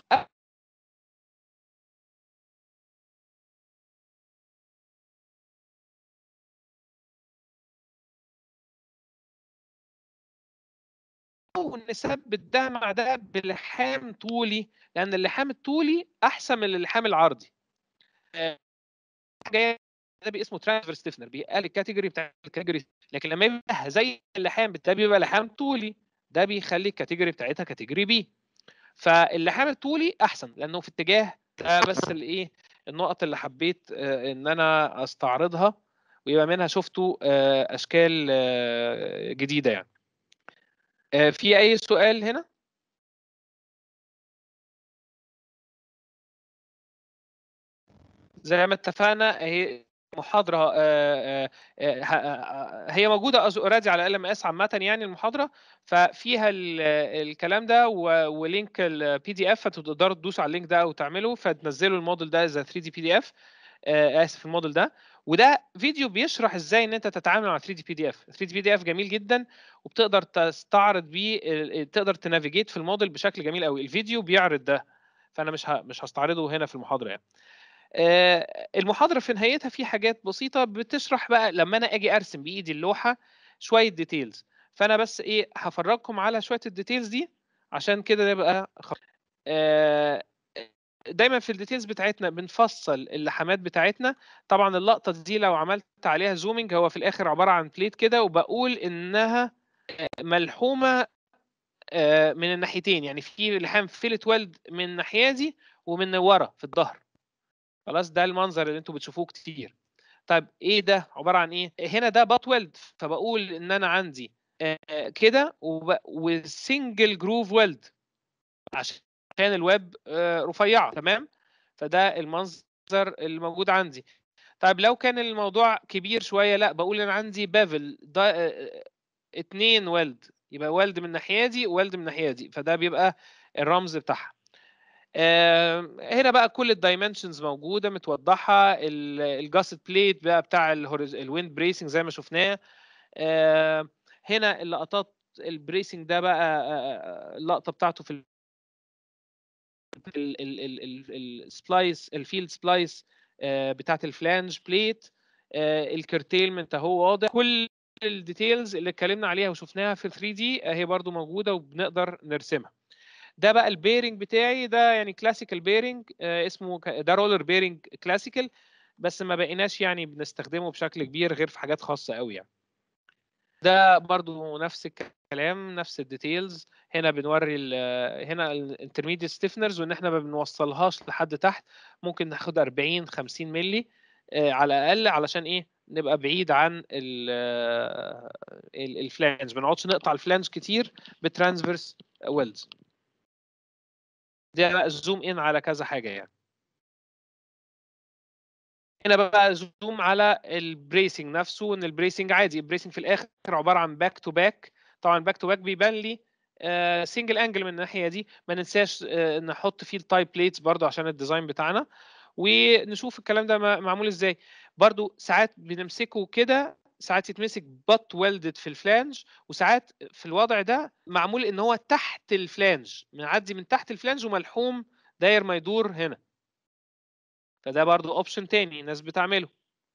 او نثبت ده مع ده بلحام طولي لان اللحام الطولي احسن من اللحام العرضي آه، حاجه ده بيبقى اسمه ترانسفير ستيفنر بيقل الكاتيجوري بتاع الكاتيجوري لكن لما يبقى زي اللحام ده بيبقى لحام طولي ده بيخلي الكاتيجوري بتاعتها كاتيجوري بي فاللحام الطولي احسن لانه في اتجاه ده بس الايه النقط اللي حبيت آه، ان انا استعرضها ويبقى منها شفتوا آه، اشكال آه، جديده يعني آه، في اي سؤال هنا زي ما اتفقنا هي محاضره آه، آه، آه، ه- آه، هي موجوده اوريدي على ال ام اس عامه يعني المحاضره ففيها ال- الكلام ده و- ولينك البي دي اف فتقدروا تدوسوا على اللينك ده وتعملوا فتنزلوا الموديل ده زي 3 دي بي دي اف اسف الموديل ده وده فيديو بيشرح ازاي ان انت تتعامل مع 3 دي بي دي اف 3 دي بي دي اف جميل جدا وبتقدر تستعرض بيه ال- تقدر تنافيجيت في الموديل بشكل جميل قوي الفيديو بيعرض ده فانا مش ه- مش هستعرضه هنا في المحاضره يعني آه، المحاضره في نهايتها في حاجات بسيطه بتشرح بقى لما انا اجي ارسم بايدي اللوحه شويه ديتيلز فانا بس ايه هفرجكم على شويه الديتيلز دي عشان كده نبقى خ- آه، دايما في الديتيلز بتاعتنا بنفصل اللحامات بتاعتنا طبعا اللقطه دي لو عملت عليها زومنج هو في الاخر عباره عن بليت كده وبقول انها آه، ملحومه آه، من الناحيتين يعني في لحام فيلت ويلد من الناحيه دي ومن ورا في الظهر خلاص ده المنظر اللي انتوا بتشوفوه كتير طيب ايه ده عباره عن ايه هنا ده بات ويلد فبقول ان انا عندي آه، كده وب- وسنجل جروف ويلد عشان الويب آه، رفيعه تمام فده المنظر اللي موجود عندي طيب لو كان الموضوع كبير شويه لا بقول انا عندي بافل ده آه، اتنين ويلد يبقى ويلد من الناحيه دي ويلد من الناحيه دي فده بيبقى الرمز بتاعها آم، هنا بقى كل الدايمنشنز موجوده متوضحه الجاست بليت بقى بتاع الويند بريسنج زي ما شفناه آم، هنا اللقطات البريسنج ده بقى آه، اللقطه بتاعته في السبلايس الفيلد سبلايس بتاعت الفلانج بليت الكرتيلمنت اهو واضح كل الديتيلز اللي اتكلمنا عليها وشفناها في 3 دي هي برضو موجوده وبنقدر نرسمها ده بقى البيرنج بتاعي ده يعني كلاسيكال بيرنج اسمه ك- ده رولر بيرنج كلاسيكال بس ما بقيناش يعني بنستخدمه بشكل كبير غير في حاجات خاصه قوي يعني ده برضو نفس الكلام نفس الديتيلز هنا بنوري ال- هنا الانترميديت ستيفنرز وان احنا ما بنوصلهاش لحد تحت ممكن ناخد 40 50 مللي آه، على الاقل علشان ايه نبقى بعيد عن ال- آه، ال- الفلانج ما نقعدش نقطع الفلانج كتير بترانسفيرس ويلز ده بقى زوم ان على كذا حاجه يعني هنا بقى زوم على البريسنج نفسه ان البريسنج عادي البريسنج في الاخر عباره عن باك تو باك طبعا باك تو باك بيبان لي سنجل انجل من الناحيه دي ما ننساش آه، نحط فيه التايب بليتس برضو عشان الديزاين بتاعنا ونشوف الكلام ده م- معمول ازاي برضو ساعات بنمسكه كده ساعات يتمسك بط ويلدد في الفلانج وساعات في الوضع ده معمول ان هو تحت الفلانج معدي من تحت الفلانج وملحوم داير ما يدور هنا فده برضو اوبشن تاني الناس بتعمله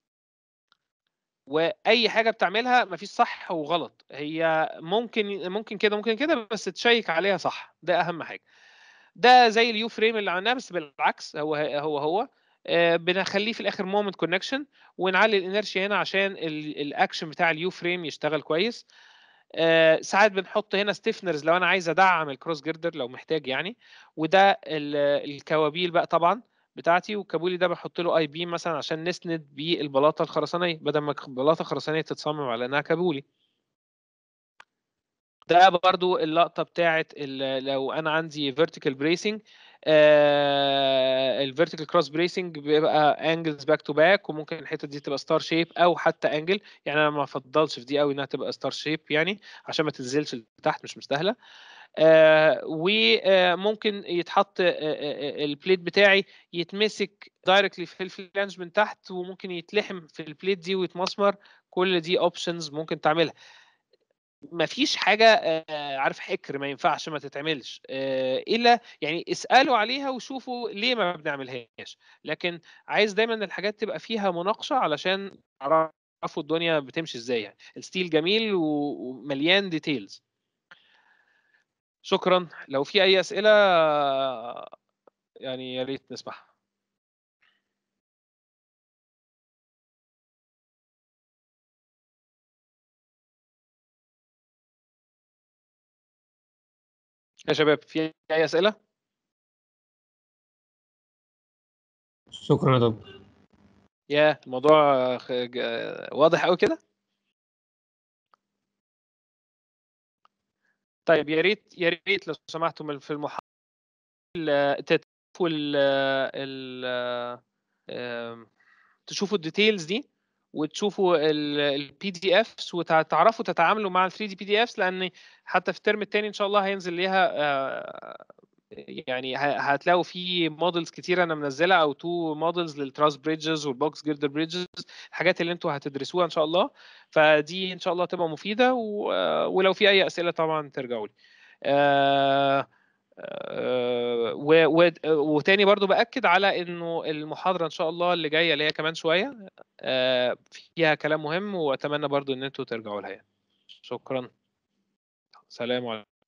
واي حاجه بتعملها مفيش صح وغلط هي ممكن ممكن كده ممكن كده بس تشيك عليها صح ده اهم حاجه ده زي اليو فريم اللي عملناه بس بالعكس هو هو هو آه، بنخليه في الاخر مومنت كونكشن ونعلي الانرشيا هنا عشان ال- الاكشن بتاع اليو فريم يشتغل كويس آه، ساعات بنحط هنا ستيفنرز لو انا عايز ادعم الكروس جيردر لو محتاج يعني وده ال- الكوابيل بقى طبعا بتاعتي والكابولي ده بحط له اي بيم مثلا عشان نسند بيه البلاطه الخرسانيه بدل ما البلاطه الخرسانيه تتصمم على انها كابولي ده برضو اللقطه بتاعت ال- لو انا عندي فيرتيكال بريسنج الفيرتيكال كروس بريسنج بيبقى انجلز باك تو باك وممكن الحته دي تبقى ستار شيب او حتى انجل يعني انا ما افضلش في دي قوي انها تبقى ستار شيب يعني عشان ما تنزلش لتحت مش مستاهله آه وممكن يتحط آه، آه، البليت بتاعي يتمسك دايركتلي في الفلانج من تحت وممكن يتلحم في البليت دي ويتمسمر كل دي اوبشنز ممكن تعملها ما فيش حاجه آه، عارف حكر ما ينفعش ما تتعملش آه، الا يعني اسالوا عليها وشوفوا ليه ما بنعملهاش لكن عايز دايما الحاجات تبقى فيها مناقشه علشان تعرفوا الدنيا بتمشي ازاي يعني الستيل جميل و- ومليان ديتيلز شكرا لو في اي اسئله آه، يعني يا ريت نسمعها يا شباب في اي اسئله شكرا يا دكتور يا الموضوع آه، خ- ج- واضح قوي كده طيب يا ريت يا ريت لو سمحتوا من- في المحاضره تتفقوا ال ال آم، تشوفوا الديتيلز دي وتشوفوا البي دي افس وتعرفوا تتعاملوا مع ال 3 دي بي دي افس لان حتى في الترم الثاني ان شاء الله هينزل ليها آه، يعني ه- هتلاقوا في مودلز كتير انا منزلها او تو مودلز للتراس بريدجز والبوكس جيردر بريدجز الحاجات اللي انتوا هتدرسوها ان شاء الله فدي ان شاء الله تبقى مفيده و- آه، ولو في اي اسئله طبعا ترجعوا لي آه، آه، و- و- وتاني برضو باكد على انه المحاضره ان شاء الله اللي جايه اللي هي كمان شويه آه، فيها كلام مهم واتمنى برضو ان انتوا ترجعوا لها يعني. شكرا سلام عليكم